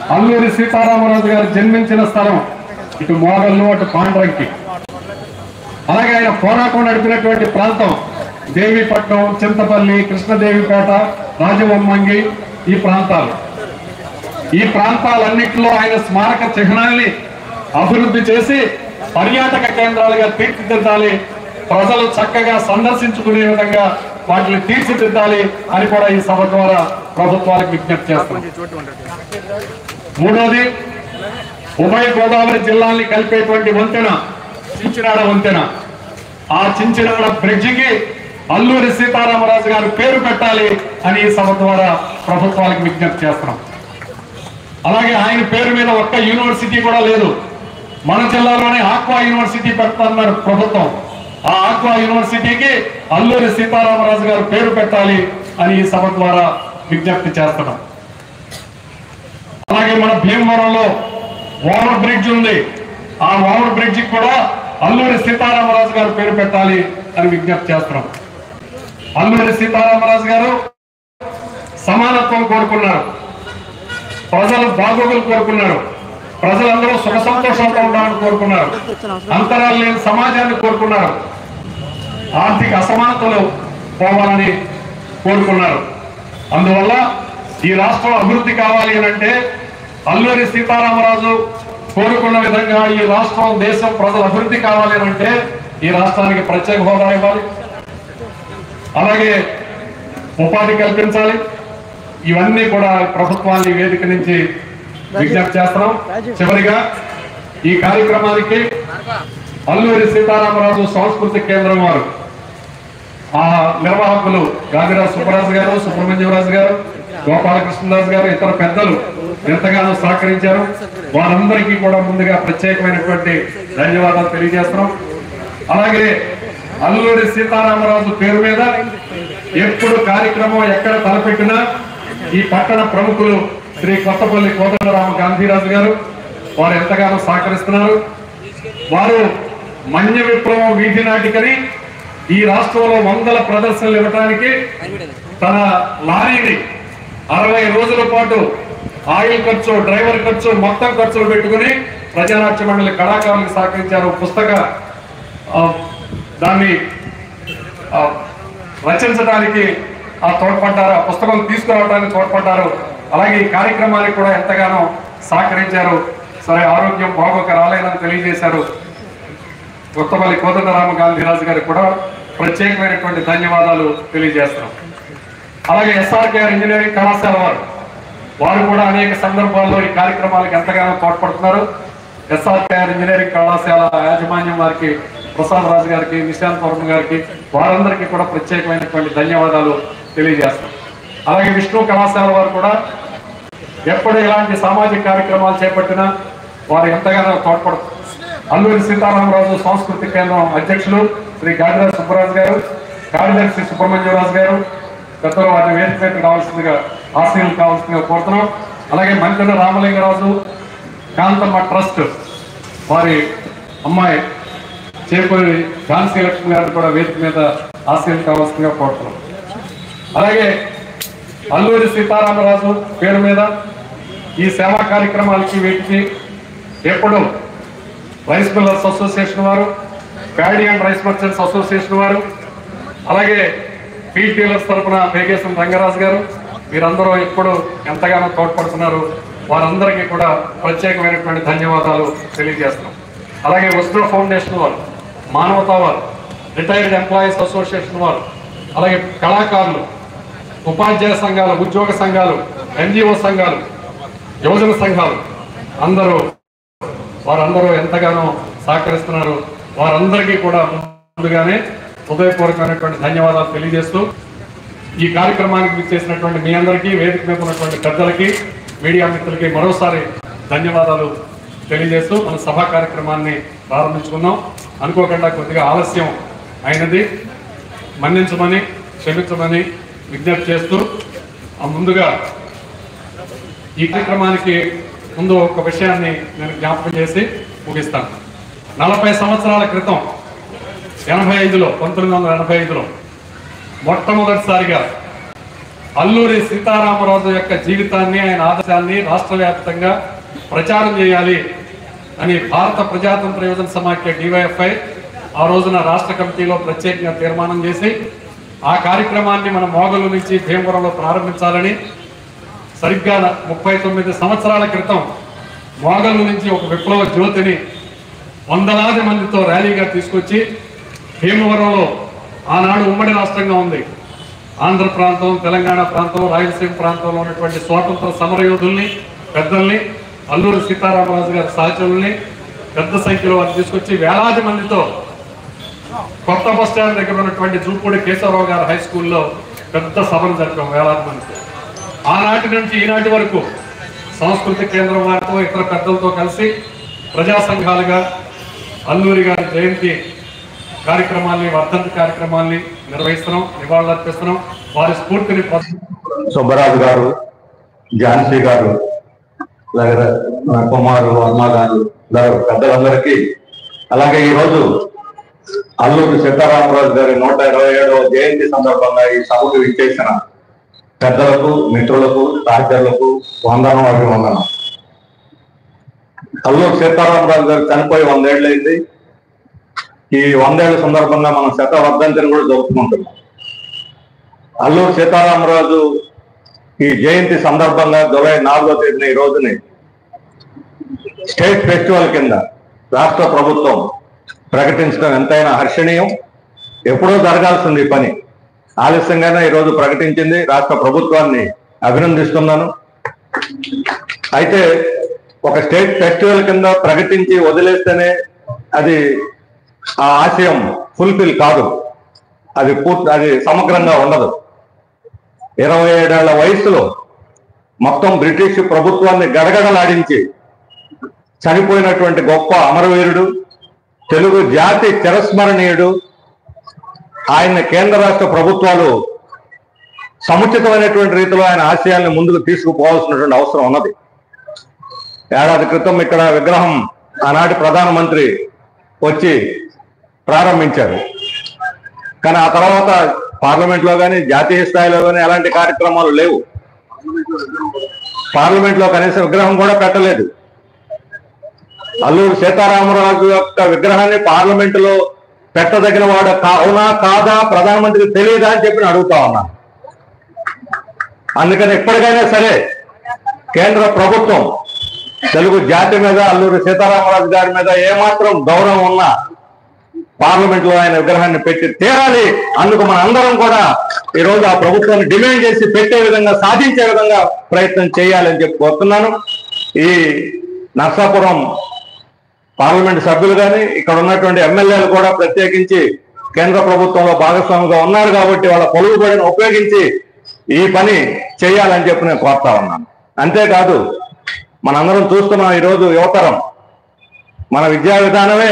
అల్లూరి సీతారామరాజు గారు జన్మించిన స్థలం ఇటు మోగల్లు అటు పాండ్రంకి అలాగే ఆయన పోరాటం నడిపినటువంటి ప్రాంతం దేవీపట్నం చింతపల్లి కృష్ణదేవిపేట రాజవొమ్మంగి ఈ ప్రాంతాలు ఈ ప్రాంతాలన్నింటిలో ఆయన స్మారక చిహ్నాల్ని అభివృద్ధి చేసి పర్యాటక కేంద్రాలుగా తీర్చిదిద్దాలి ప్రజలు చక్కగా సందర్శించుకునే విధంగా వాటిని తీర్చిదిద్దాలి అని కూడా ఈ సభ ద్వారా ప్రభుత్వాలకు విజ్ఞప్తి చేస్తున్నాం మూడోది ఉభయ గోదావరి జిల్లాల్ని కలిపేటువంటి వంతెన చించినాడ వంతెన ఆ చించినాడ బ్రిడ్జికి అల్లూరి సీతారామరాజు గారు పేరు పెట్టాలి అని ఈ సభ ద్వారా ప్రభుత్వాలకు విజ్ఞప్తి చేస్తున్నాం అలాగే ఆయన పేరు మీద ఒక్క యూనివర్సిటీ కూడా లేదు మన జిల్లాలోనే ఆక్వా యూనివర్సిటీ పెడతాన్నారు ప్రభుత్వం ఆ ఆక్వా యూనివర్సిటీకి అల్లూరి సీతారామరాజు గారు పేరు పెట్టాలి అని ఈ సభ ద్వారా విజ్ఞప్తి చేస్తున్నాం అలాగే మన భీమవరంలో ఓవర్ బ్రిడ్జ్ ఉంది ఆ ఓవర్ బ్రిడ్జ్ కూడా అల్లూరి సీతారామరాజు గారు పేరు పెట్టాలి అని విజ్ఞప్తి చేస్తున్నాం అల్లూరి సీతారామరాజు గారు సమానత్వం కోరుకున్నారు ప్రజలు బాగోగులు కోరుకున్నారు ప్రజలందరూ సుఖ సంతోషంతో ఉండాలని కోరుకున్నారు అంతరాలు లేని సమాజాన్ని కోరుకున్నారు ఆర్థిక అసమానతలు పోవాలని కోరుకున్నారు అందువల్ల ఈ రాష్ట్రం అభివృద్ధి కావాలి అని అంటే అల్లూరి సీతారామరాజు కోరుకున్న విధంగా ఈ రాష్ట్రం దేశం ప్రజలు అభివృద్ధి కావాలి అని అంటే ఈ రాష్ట్రానికి ప్రత్యేక హోదా ఇవ్వాలి అలాగే ఉపాధి కల్పించాలి ఇవన్నీ కూడా ప్రభుత్వాన్ని వేదిక నుంచి విజ్ఞప్తి చేస్తున్నాం చివరిగా ఈ కార్యక్రమానికి అల్లూరి సీతారామరాజు సాంస్కృతిక కేంద్రం వారు ఆ నిర్వాహకులు గాదిరాజు సుబ్బరాజు గారు సుబ్రహ్మణ్యరాజు గారు గోపాలకృష్ణదాస్ గారు ఇతర పెద్దలు ఎంతగానో సహకరించారు వారందరికీ కూడా ముందుగా ప్రత్యేకమైనటువంటి ధన్యవాదాలు తెలియజేస్తున్నాం అలాగే అల్లూరి సీతారామరాజు పేరు మీద ఎప్పుడు కార్యక్రమం ఎక్కడ తలపెట్టినా ఈ పట్టణ ప్రముఖులు శ్రీ కొత్తపల్లి కోదండరామ గాంధీరాజు గారు వారు ఎంతగానో సహకరిస్తున్నారు వారు మన్య విప్లవం వీధి నాటికని ఈ రాష్ట్రంలో వందల ప్రదర్శనలు ఇవ్వడానికి తన లారీని అరవై రోజుల పాటు ఆయిల్ ఖర్చు డ్రైవర్ ఖర్చు మొత్తం ఖర్చులు పెట్టుకుని ప్రజానాట్య మండలి కళాకారులకు సహకరించారు పుస్తక ఆ, దాన్ని ఆ, రచించడానికి ఆ తోడ్పడ్డారు ఆ పుస్తకం తీసుకురావడానికి తోడ్పడ్డారు అలాగే ఈ కార్యక్రమానికి కూడా ఎంతగానో సహకరించారు సరే ఆరోగ్యం బాగోక రాలేదని తెలియజేశారు కొత్తపల్లి కోదండరామ గాంధీరాజు గారికి కూడా ప్రత్యేకమైనటువంటి ధన్యవాదాలు తెలియజేస్తున్నాం అలాగే ఎస్ఆర్కేఆర్ ఇంజనీరింగ్ కళాశాల వారు వారు కూడా అనేక సందర్భాల్లో ఈ కార్యక్రమాలకు ఎంతగానో తోడ్పడుతున్నారు ఎస్ఆర్కేఆర్ ఇంజనీరింగ్ కళాశాల యాజమాన్యం వారికి ప్రసాద్ రాజు గారికి నిశాంత్ వర్మ గారికి వారందరికీ కూడా ప్రత్యేకమైనటువంటి ధన్యవాదాలు తెలియజేస్తాం అలాగే విష్ణు కళాశాల వారు కూడా ఎప్పుడు ఇలాంటి సామాజిక కార్యక్రమాలు చేపట్టినా వారు ఎంతగానో తోడ్పడుతున్నారు అల్లూరి సీతారామరాజు సాంస్కృతిక కేంద్రం అధ్యక్షులు శ్రీ గాడిరాజు సుబ్బరాజు గారు కార్యదర్శి సుబ్రహ్మణ్యరాజు గారు పెద్దలు వారిని వేదిక మీద కావాల్సిందిగా ఆశీలు కావాల్సిందిగా కోరుతున్నాం అలాగే మంత్రి రామలింగరాజు కాంతమ్మ ట్రస్ట్ వారి అమ్మాయి చేపూరి ఝాన్సీ లక్ష్మి గారిని కూడా వేదిక మీద ఆశీలు కావాల్సిందిగా కోరుతున్నాం అలాగే అల్లూరి సీతారామరాజు పేరు మీద ఈ సేవా కార్యక్రమాలకి వీటికి ఎప్పుడు రైస్ మిల్లర్స్ అసోసియేషన్ వారు paddy and rice merchants association వారు అలాగే ఫీల్డ్ డీలర్స్ తరఫున పేగేశం రంగరాజు గారు వీరందరూ ఎప్పుడు ఎంతగానో తోడ్పడుతున్నారు వారందరికీ కూడా ప్రత్యేకమైనటువంటి ధన్యవాదాలు తెలియజేస్తున్నాం అలాగే వస్త్ర ఫౌండేషన్ వారు మానవతా వారు రిటైర్డ్ ఎంప్లాయీస్ అసోసియేషన్ వారు అలాగే కళాకారులు ఉపాధ్యాయ సంఘాలు ఉద్యోగ సంఘాలు ఎన్జిఓ సంఘాలు యువజన సంఘాలు అందరూ వారందరూ ఎంతగానో సహకరిస్తున్నారు వారందరికీ కూడా ముందుగానే హృదయపూర్వకమైనటువంటి ధన్యవాదాలు తెలియజేస్తూ ఈ కార్యక్రమానికి చేసినటువంటి మీ అందరికీ వేదిక మీద ఉన్నటువంటి పెద్దలకి మీడియా మిత్రులకి మరోసారి ధన్యవాదాలు తెలియజేస్తూ మన సభా కార్యక్రమాన్ని ప్రారంభించుకుందాం అనుకోకుండా కొద్దిగా ఆలస్యం అయినది మన్నించమని క్షమించమని విజ్ఞప్తి చేస్తూ ఆ ముందుగా ఈ కార్యక్రమానికి ముందు ఒక విషయాన్ని నేను జ్ఞాపకం చేసి ముగిస్తాను నలభై సంవత్సరాల క్రితం ఎనభై ఐదులో పంతొమ్మిది వందల ఎనభై ఐదులో మొట్టమొదటిసారిగా అల్లూరి సీతారామరాజు యొక్క జీవితాన్ని ఆయన ఆదర్శాన్ని రాష్ట్ర వ్యాప్తంగా ప్రచారం చేయాలి అని భారత ప్రజాతంత్ర యువజన సమాఖ్య డివైఎఫ్ఐ ఆ రోజున రాష్ట్ర కమిటీలో ప్రత్యేకంగా తీర్మానం చేసి ఆ కార్యక్రమాన్ని మన మోగలు నుంచి భీమవరంలో ప్రారంభించాలని సరిగ్గా ముప్పై తొమ్మిది సంవత్సరాల క్రితం మోగలు నుంచి ఒక విప్లవ జ్యోతిని వందలాది మందితో ర్యాలీగా తీసుకొచ్చి భీమవరంలో ఆనాడు ఉమ్మడి రాష్ట్రంగా ఉంది ఆంధ్ర ప్రాంతం తెలంగాణ ప్రాంతం రాయలసీమ ప్రాంతంలో ఉన్నటువంటి స్వాతంత్ర సమరయోధుల్ని పెద్దల్ని అల్లూరి సీతారామరాజు గారి సహచరుల్ని పెద్ద సంఖ్యలో వారు తీసుకొచ్చి వేలాది మందితో కొత్త బస్ స్టాండ్ దగ్గర ఉన్నటువంటి జూపూడి కేశవరావు గారి హై స్కూల్లో పెద్ద సభలు జరిపాం వేలాది మందితో ఆనాటి నుంచి ఈనాటి వరకు సంస్కృతి కేంద్రం వారితో ఇతర పెద్దలతో కలిసి ప్రజా సంఘాలుగా అల్లూరి గారి జయంతి కార్యక్రమాల్ని వర్ధంతి కార్యక్రమాల్ని నిర్వహిస్తున్నాం నివాళులర్పిస్తున్నాం వారి స్ఫూర్తిని ప్రోత్స- సుబ్బరాజు గారు ఝాన్సీ గారు అలాగే మన కుమారు వర్మ గారు ఇలా పెద్దలందరికీ అలాగే ఈరోజు అల్లూరి సీతారామరాజు గారి నూట ఇరవై ఏడవ జయంతి సందర్భంగా ఈ సభకు విచ్చేసిన పెద్దలకు మిత్రులకు సహచరులకు వందనం అభివందనం అల్లూరి సీతారామరాజు గారు చనిపోయి వందేళ్లైంది ఈ వందేళ్ల సందర్భంగా మనం శత వర్ధంతిని కూడా జరుపుకుంటున్నాం అల్లూరు సీతారామరాజు ఈ జయంతి సందర్భంగా జూలై నాలుగో తేదీన ఈ రోజుని స్టేట్ ఫెస్టివల్ కింద రాష్ట్ర ప్రభుత్వం ప్రకటించడం ఎంతైనా హర్షణీయం ఎప్పుడో జరగాల్సింది ఈ పని ఆలస్యంగానే ఈ రోజు ప్రకటించింది రాష్ట్ర ప్రభుత్వాన్ని అభినందిస్తున్నాను అయితే ఒక స్టేట్ ఫెస్టివల్ కింద ప్రకటించి వదిలేస్తేనే అది ఆ ఆశయం ఫుల్ఫిల్ కాదు అది పూర్తి అది సమగ్రంగా ఉండదు ఇరవై ఏడేళ్ల వయసులో మొత్తం బ్రిటిష్ ప్రభుత్వాన్ని గడగడలాడించి చనిపోయినటువంటి గొప్ప అమరవీరుడు తెలుగు జాతి చిరస్మరణీయుడు ఆయన కేంద్ర రాష్ట్ర ప్రభుత్వాలు సముచితమైనటువంటి రీతిలో ఆయన ఆశయాల్ని ముందుకు తీసుకుపోవాల్సినటువంటి అవసరం ఉన్నది ఏడాది క్రితం ఇక్కడ విగ్రహం ఆనాటి ప్రధానమంత్రి వచ్చి ప్రారంభించారు కానీ ఆ తర్వాత పార్లమెంట్ లో కానీ జాతీయ స్థాయిలో కానీ ఎలాంటి కార్యక్రమాలు లేవు పార్లమెంట్ లో కనీసం విగ్రహం కూడా పెట్టలేదు అల్లూరు సీతారామరాజు యొక్క విగ్రహాన్ని పార్లమెంట్ లో పెట్టదగిన వాడు కా- అవునా కాదా ప్రధానమంత్రికి తెలియదా అని చెప్పి నేను అడుగుతా ఉన్నాను అందుకని ఎప్పటికైనా సరే కేంద్ర ప్రభుత్వం తెలుగు జాతి మీద అల్లూరి సీతారామరాజు గారి మీద ఏమాత్రం గౌరవం ఉన్నా పార్లమెంట్ లో ఆయన విగ్రహాన్ని పెట్టి తీరాలి అందుకు మన అందరం కూడా ఈ రోజు ఆ ప్రభుత్వాన్ని డిమాండ్ చేసి పెట్టే విధంగా సాధించే విధంగా ప్రయత్నం చేయాలని చెప్పి కోరుతున్నాను ఈ నర్సాపురం పార్లమెంట్ సభ్యులు కానీ ఇక్కడ ఉన్నటువంటి ఎమ్మెల్యేలు కూడా ప్రత్యేకించి కేంద్ర ప్రభుత్వంలో భాగస్వామిగా ఉన్నారు కాబట్టి వాళ్ళ పొలుగుబడిని ఉపయోగించి ఈ పని చేయాలని చెప్పి నేను కోరుతా ఉన్నాను అంతేకాదు మనందరం చూస్తున్నాం ఈరోజు యువతరం మన విద్యా విధానమే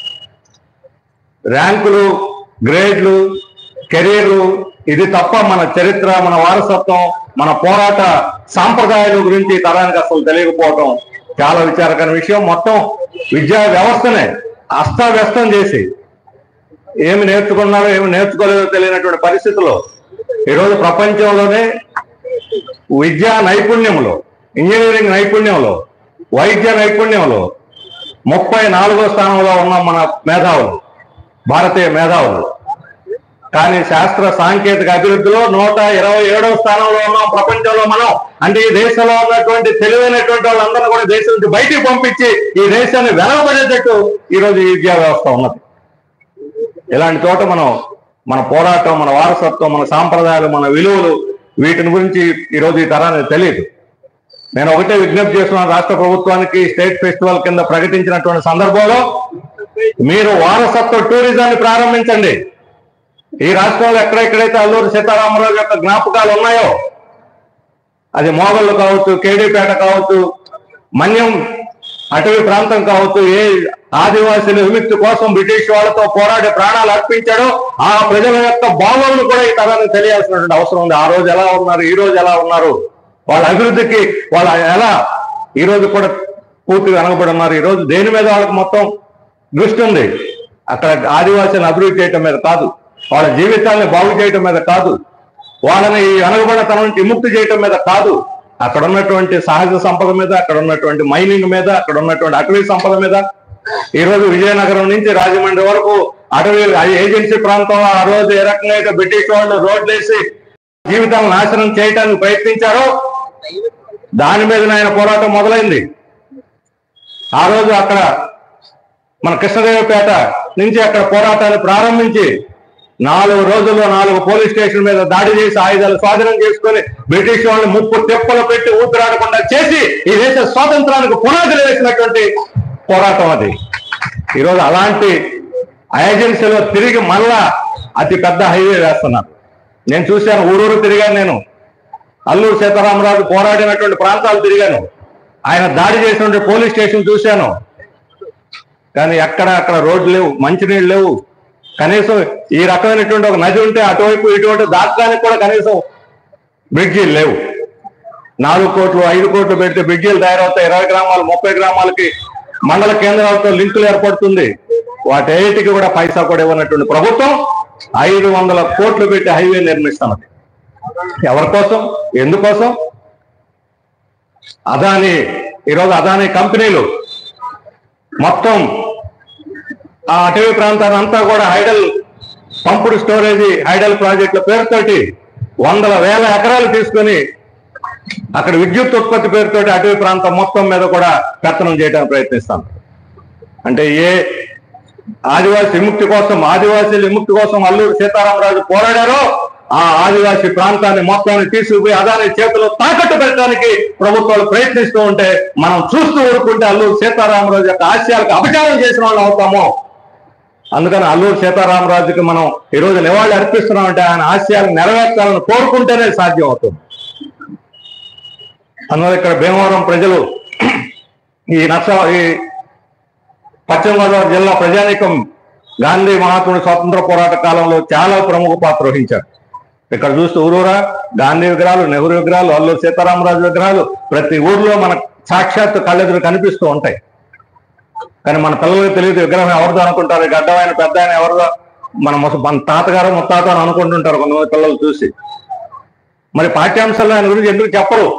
ర్యాంకులు గ్రేడ్లు కెరీర్లు ఇది తప్ప మన చరిత్ర మన వారసత్వం మన పోరాట సాంప్రదాయాల గురించి ఈ తరానికి అసలు తెలియకపోవటం చాలా విచారకరమైన విషయం మొత్తం విద్యా వ్యవస్థనే అస్తవ్యస్తం చేసి ఏమి నేర్చుకున్నారో ఏమి నేర్చుకోలేదో తెలియనటువంటి పరిస్థితుల్లో ఈరోజు ప్రపంచంలోనే విద్యా నైపుణ్యంలో ఇంజనీరింగ్ నైపుణ్యంలో వైద్య నైపుణ్యంలో ముప్పై నాలుగో స్థానంలో ఉన్న మన మేధావులు భారతీయ మేధావులు కానీ శాస్త్ర సాంకేతిక అభివృద్ధిలో నూట ఇరవై ఏడవ స్థానంలో ఉన్నాం ప్రపంచంలో మనం అంటే ఈ దేశంలో ఉన్నటువంటి తెలివైనటువంటి వాళ్ళందరినీ కూడా దేశం నుంచి బయటికి పంపించి ఈ దేశాన్ని వెనకబడేటట్టు ఈ రోజు ఈ విద్యా వ్యవస్థ ఉన్నది ఇలాంటి చోట మనం మన పోరాటం మన వారసత్వం మన సాంప్రదాయాలు మన విలువలు వీటిని గురించి ఈ రోజు ఈ తరానికి తెలియదు నేను ఒకటే విజ్ఞప్తి చేస్తున్నాను రాష్ట్ర ప్రభుత్వానికి స్టేట్ ఫెస్టివల్ కింద ప్రకటించినటువంటి సందర్భంలో మీరు వారసత్వ టూరిజాన్ని ప్రారంభించండి ఈ రాష్ట్రంలో ఎక్కడెక్కడైతే అల్లూరి సీతారామరాజు యొక్క జ్ఞాపకాలు ఉన్నాయో అది మోగళ్ళు కావచ్చు కేడీపేట కావచ్చు మన్యం అటవీ ప్రాంతం కావచ్చు ఏ ఆదివాసీల విముక్తి కోసం బ్రిటిష్ వాళ్ళతో పోరాడి ప్రాణాలు అర్పించాడో ఆ ప్రజల యొక్క భావాలను కూడా ఈ తరానికి తెలియాల్సినటువంటి అవసరం ఉంది ఆ రోజు ఎలా ఉన్నారు ఈ రోజు ఎలా ఉన్నారు వాళ్ళ అభివృద్ధికి వాళ్ళ ఎలా ఈ రోజు కూడా పూర్తిగా వెనకబడి ఉన్నారు ఈ రోజు దేని మీద వాళ్ళకి మొత్తం దృష్టి ఉంది అక్కడ ఆదివాసీలను అభివృద్ధి చేయటం మీద కాదు వాళ్ళ జీవితాన్ని బాగు చేయటం మీద కాదు వాళ్ళని ఈ వెనకబడితనం నుంచి విముక్తి చేయటం మీద కాదు అక్కడ ఉన్నటువంటి సహజ సంపద మీద అక్కడ ఉన్నటువంటి మైనింగ్ మీద అక్కడ ఉన్నటువంటి అటవీ సంపద మీద ఈ రోజు విజయనగరం నుంచి రాజమండ్రి వరకు అటవీ ఏజెన్సీ ప్రాంతంలో ఆ రోజు ఏ రకంగా అయితే బ్రిటిష్ వాళ్ళు రోడ్లు వేసి జీవితాలను నాశనం చేయడానికి ప్రయత్నించారో దాని మీద ఆయన పోరాటం మొదలైంది ఆ రోజు అక్కడ మన కృష్ణదేవపేట నుంచి అక్కడ పోరాటాన్ని ప్రారంభించి నాలుగు రోజుల్లో నాలుగు పోలీస్ స్టేషన్ మీద దాడి చేసి ఆయుధాలు స్వాధీనం చేసుకొని బ్రిటిష్ వాళ్ళని ముప్పు తెప్పలు పెట్టి ఊపిరాడకుండా చేసి ఈ దేశ స్వాతంత్రానికి పునాదులు వేసినటువంటి పోరాటం అది ఈరోజు అలాంటి ఏజెన్సీలో తిరిగి మళ్ళా అతి పెద్ద హైవే వేస్తున్నారు నేను చూశాను ఊరూరు తిరిగాను నేను అల్లూరు సీతారామరాజు పోరాడినటువంటి ప్రాంతాలు తిరిగాను ఆయన దాడి చేసినటువంటి పోలీస్ స్టేషన్ చూశాను కానీ ఎక్కడ అక్కడ రోడ్లు లేవు మంచినీళ్ళు లేవు కనీసం ఈ రకమైనటువంటి ఒక నది ఉంటే అటువైపు ఇటువంటి దాటడానికి కూడా కనీసం బ్రిడ్జీలు లేవు నాలుగు కోట్లు ఐదు కోట్లు పెడితే బ్రిడ్జీలు తయారవుతాయి ఇరవై గ్రామాలు ముప్పై గ్రామాలకి మండల కేంద్రాలతో లింకులు ఏర్పడుతుంది వాటేటికి కూడా పైసా కూడా ఇవ్వనటువంటి ప్రభుత్వం ఐదు వందల కోట్లు పెట్టి హైవే నిర్మిస్తున్నది ఎవరి కోసం ఎందుకోసం అదాని ఈరోజు అదాని కంపెనీలు మొత్తం ఆ అటవీ ప్రాంతాన్ని అంతా కూడా హైడల్ పంపుడు స్టోరేజీ హైడల్ ప్రాజెక్టుల పేరుతోటి వందల వేల ఎకరాలు తీసుకొని అక్కడ విద్యుత్ ఉత్పత్తి పేరుతోటి అటవీ ప్రాంతం మొత్తం మీద కూడా పెత్తనం చేయడానికి ప్రయత్నిస్తాం అంటే ఏ ఆదివాసీ విముక్తి కోసం ఆదివాసీల విముక్తి కోసం అల్లూరు సీతారామరాజు పోరాడారో ఆ ఆదివాసీ ప్రాంతాన్ని మొత్తాన్ని తీసుకుపోయి అదాని చేతిలో తాకట్టు పెట్టడానికి ప్రభుత్వాలు ప్రయత్నిస్తూ ఉంటే మనం చూస్తూ ఊరుకుంటే అల్లూరు సీతారామరాజు యొక్క ఆశయాలకు అపచారం చేసిన వాళ్ళు అవుతాము అందుకని అల్లూరు సీతారామరాజుకి మనం ఈ రోజు నివాళి అర్పిస్తున్నామంటే ఆయన ఆశయాలను నెరవేర్చాలని కోరుకుంటేనే సాధ్యం అవుతుంది అందువల్ల ఇక్కడ భీమవరం ప్రజలు ఈ నక్ష ఈ పశ్చిమ గోదావరి జిల్లా ప్రజానీకం గాంధీ మహాత్ముడి స్వాతంత్ర పోరాట కాలంలో చాలా ప్రముఖ పాత్ర వహించారు ఇక్కడ చూస్తే ఊరూరా గాంధీ విగ్రహాలు నెహ్రూ విగ్రహాలు అల్లూరు సీతారామరాజు విగ్రహాలు ప్రతి ఊర్లో మనకు సాక్షాత్తు కళ్ళెదురు కనిపిస్తూ ఉంటాయి కానీ మన పిల్లలకు తెలియదు విగ్రహం ఎవరిదో అనుకుంటారు ఈ గడ్డమైన పెద్ద ఆయన ఎవరిదో మన ముస- మన తాతగారు ముత్తాత అని అనుకుంటుంటారు కొంతమంది పిల్లలు చూసి మరి పాఠ్యాంశాల్లో ఆయన గురించి ఎందుకు చెప్పరు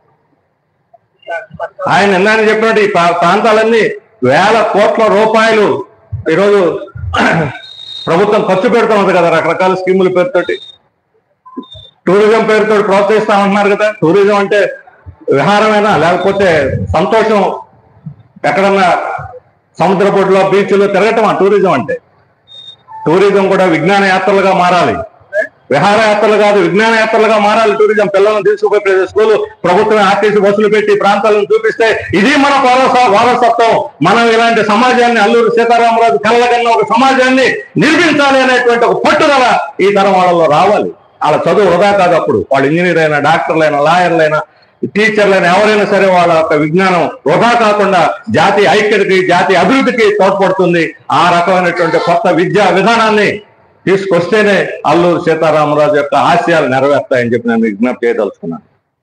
ఆయన నిన్న చెప్పినట్టు ఈ ప్రా- ప్రాంతాలన్నీ వేల కోట్ల రూపాయలు ఈరోజు ప్రభుత్వం ఖర్చు పెడుతున్నది కదా రకరకాల స్కీముల పేరుతోటి టూరిజం పేరుతో ప్రోత్సహిస్తామంటున్నారు కదా టూరిజం అంటే విహారమేనా లేకపోతే సంతోషం ఎక్కడన్నా సముద్ర పొడిలో బీచ్లో తిరగటం ఆ టూరిజం అంటే టూరిజం కూడా విజ్ఞాన యాత్రలుగా మారాలి విహార యాత్రలు కాదు విజ్ఞాన యాత్రలుగా మారాలి టూరిజం పిల్లలను తీసుకుపోయి ప్రతి స్కూల్ ప్రభుత్వం ఆర్టీసీ బస్సులు పెట్టి ప్రాంతాలను చూపిస్తే ఇది మన వారస వారసత్వం మనం ఇలాంటి సమాజాన్ని అల్లూరు సీతారామరాజు కళ్ళకన్నా ఒక సమాజాన్ని నిర్మించాలి అనేటువంటి ఒక పట్టుదల ఈ తరం వాళ్ళలో రావాలి వాళ్ళ చదువు వృధా కాదు అప్పుడు వాళ్ళు ఇంజనీర్ అయినా డాక్టర్లైనా లాయర్లైనా టీచర్లైనా ఎవరైనా సరే వాళ్ళ యొక్క విజ్ఞానం వృధా కాకుండా జాతి ఐక్యతకి జాతి అభివృద్ధికి తోడ్పడుతుంది ఆ రకమైనటువంటి కొత్త విద్యా విధానాన్ని తీసుకొస్తేనే అల్లూరు సీతారామరాజు యొక్క ఆశయాలు నెరవేర్తాయని చెప్పి నేను విజ్ఞప్తి చేయదలుచుకున్నాను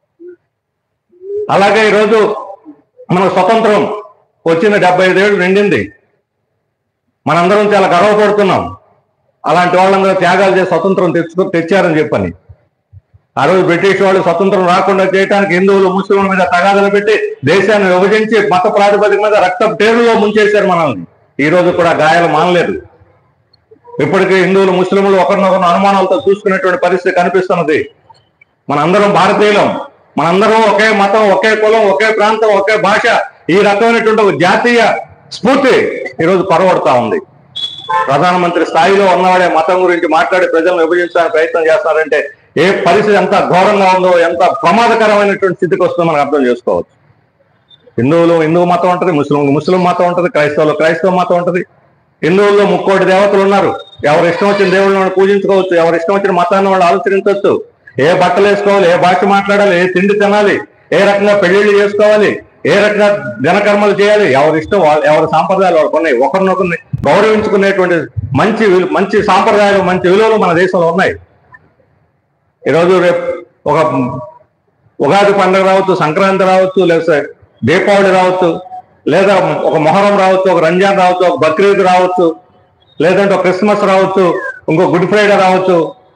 అలాగే ఈరోజు మన స్వతంత్రం వచ్చిన డెబ్బై ఐదేళ్ళు నిండింది మనందరం చాలా గర్వపడుతున్నాం అలాంటి వాళ్ళందరూ త్యాగాలు చేసి స్వతంత్రం తెచ్చుకు తెచ్చారని చెప్పని ఆ రోజు బ్రిటిష్ వాళ్ళు స్వతంత్రం రాకుండా చేయడానికి హిందువులు ముస్లింల మీద తగాదలు పెట్టి దేశాన్ని విభజించి మత ప్రాతిపదిక మీద రక్త పేరులో ముంచేశారు మనల్ని ఈ రోజు కూడా గాయాలు మానలేదు ఇప్పటికీ హిందువులు ముస్లింలు ఒకరినొకరు అనుమానాలతో చూసుకునేటువంటి పరిస్థితి కనిపిస్తున్నది మనందరం భారతీయులం మనందరం ఒకే మతం ఒకే కులం ఒకే ప్రాంతం ఒకే భాష ఈ రకమైనటువంటి ఒక జాతీయ స్ఫూర్తి ఈరోజు కొరవడుతా ఉంది ప్రధానమంత్రి స్థాయిలో ఉన్నవాడే మతం గురించి మాట్లాడి ప్రజలను విభజించడానికి ప్రయత్నం చేస్తున్నారంటే ఏ పరిస్థితి ఎంత ఘోరంగా ఉందో ఎంత ప్రమాదకరమైనటువంటి స్థితికి వస్తుందో మనం అర్థం చేసుకోవచ్చు హిందువులు హిందూ మతం ఉంటుంది ముస్లిం ముస్లిం మతం ఉంటుంది క్రైస్తవులు క్రైస్తవ మతం ఉంటుంది హిందువుల్లో ముక్కోటి దేవతలు ఉన్నారు ఎవరు ఇష్టం వచ్చిన దేవుళ్ళని వాళ్ళు పూజించుకోవచ్చు ఎవరు ఇష్టం వచ్చిన మతాన్ని వాళ్ళు ఆలోచించవచ్చు ఏ బట్టలు వేసుకోవాలి ఏ భాష మాట్లాడాలి ఏ తిండి తినాలి ఏ రకంగా పెళ్లిళ్ళు చేసుకోవాలి ఏ రకంగా జనకర్మలు చేయాలి ఎవరి ఇష్టం వాళ్ళు ఎవరి సాంప్రదాయాలు వాళ్ళకు ఉన్నాయి ఒకరినొకరిని గౌరవించుకునేటువంటి మంచి విలు- మంచి సాంప్రదాయాలు మంచి విలువలు మన దేశంలో ఉన్నాయి ఈరోజు రేపు ఒక ఉగాది పండుగ రావచ్చు సంక్రాంతి రావచ్చు లేకపోతే దీపావళి రావచ్చు లేదా ఒక మొహరం రావచ్చు ఒక రంజాన్ రావచ్చు ఒక బక్రీద్ రావచ్చు లేదంటే ఒక క్రిస్మస్ రావచ్చు ఇంకో గుడ్ ఫ్రైడే రావచ్చు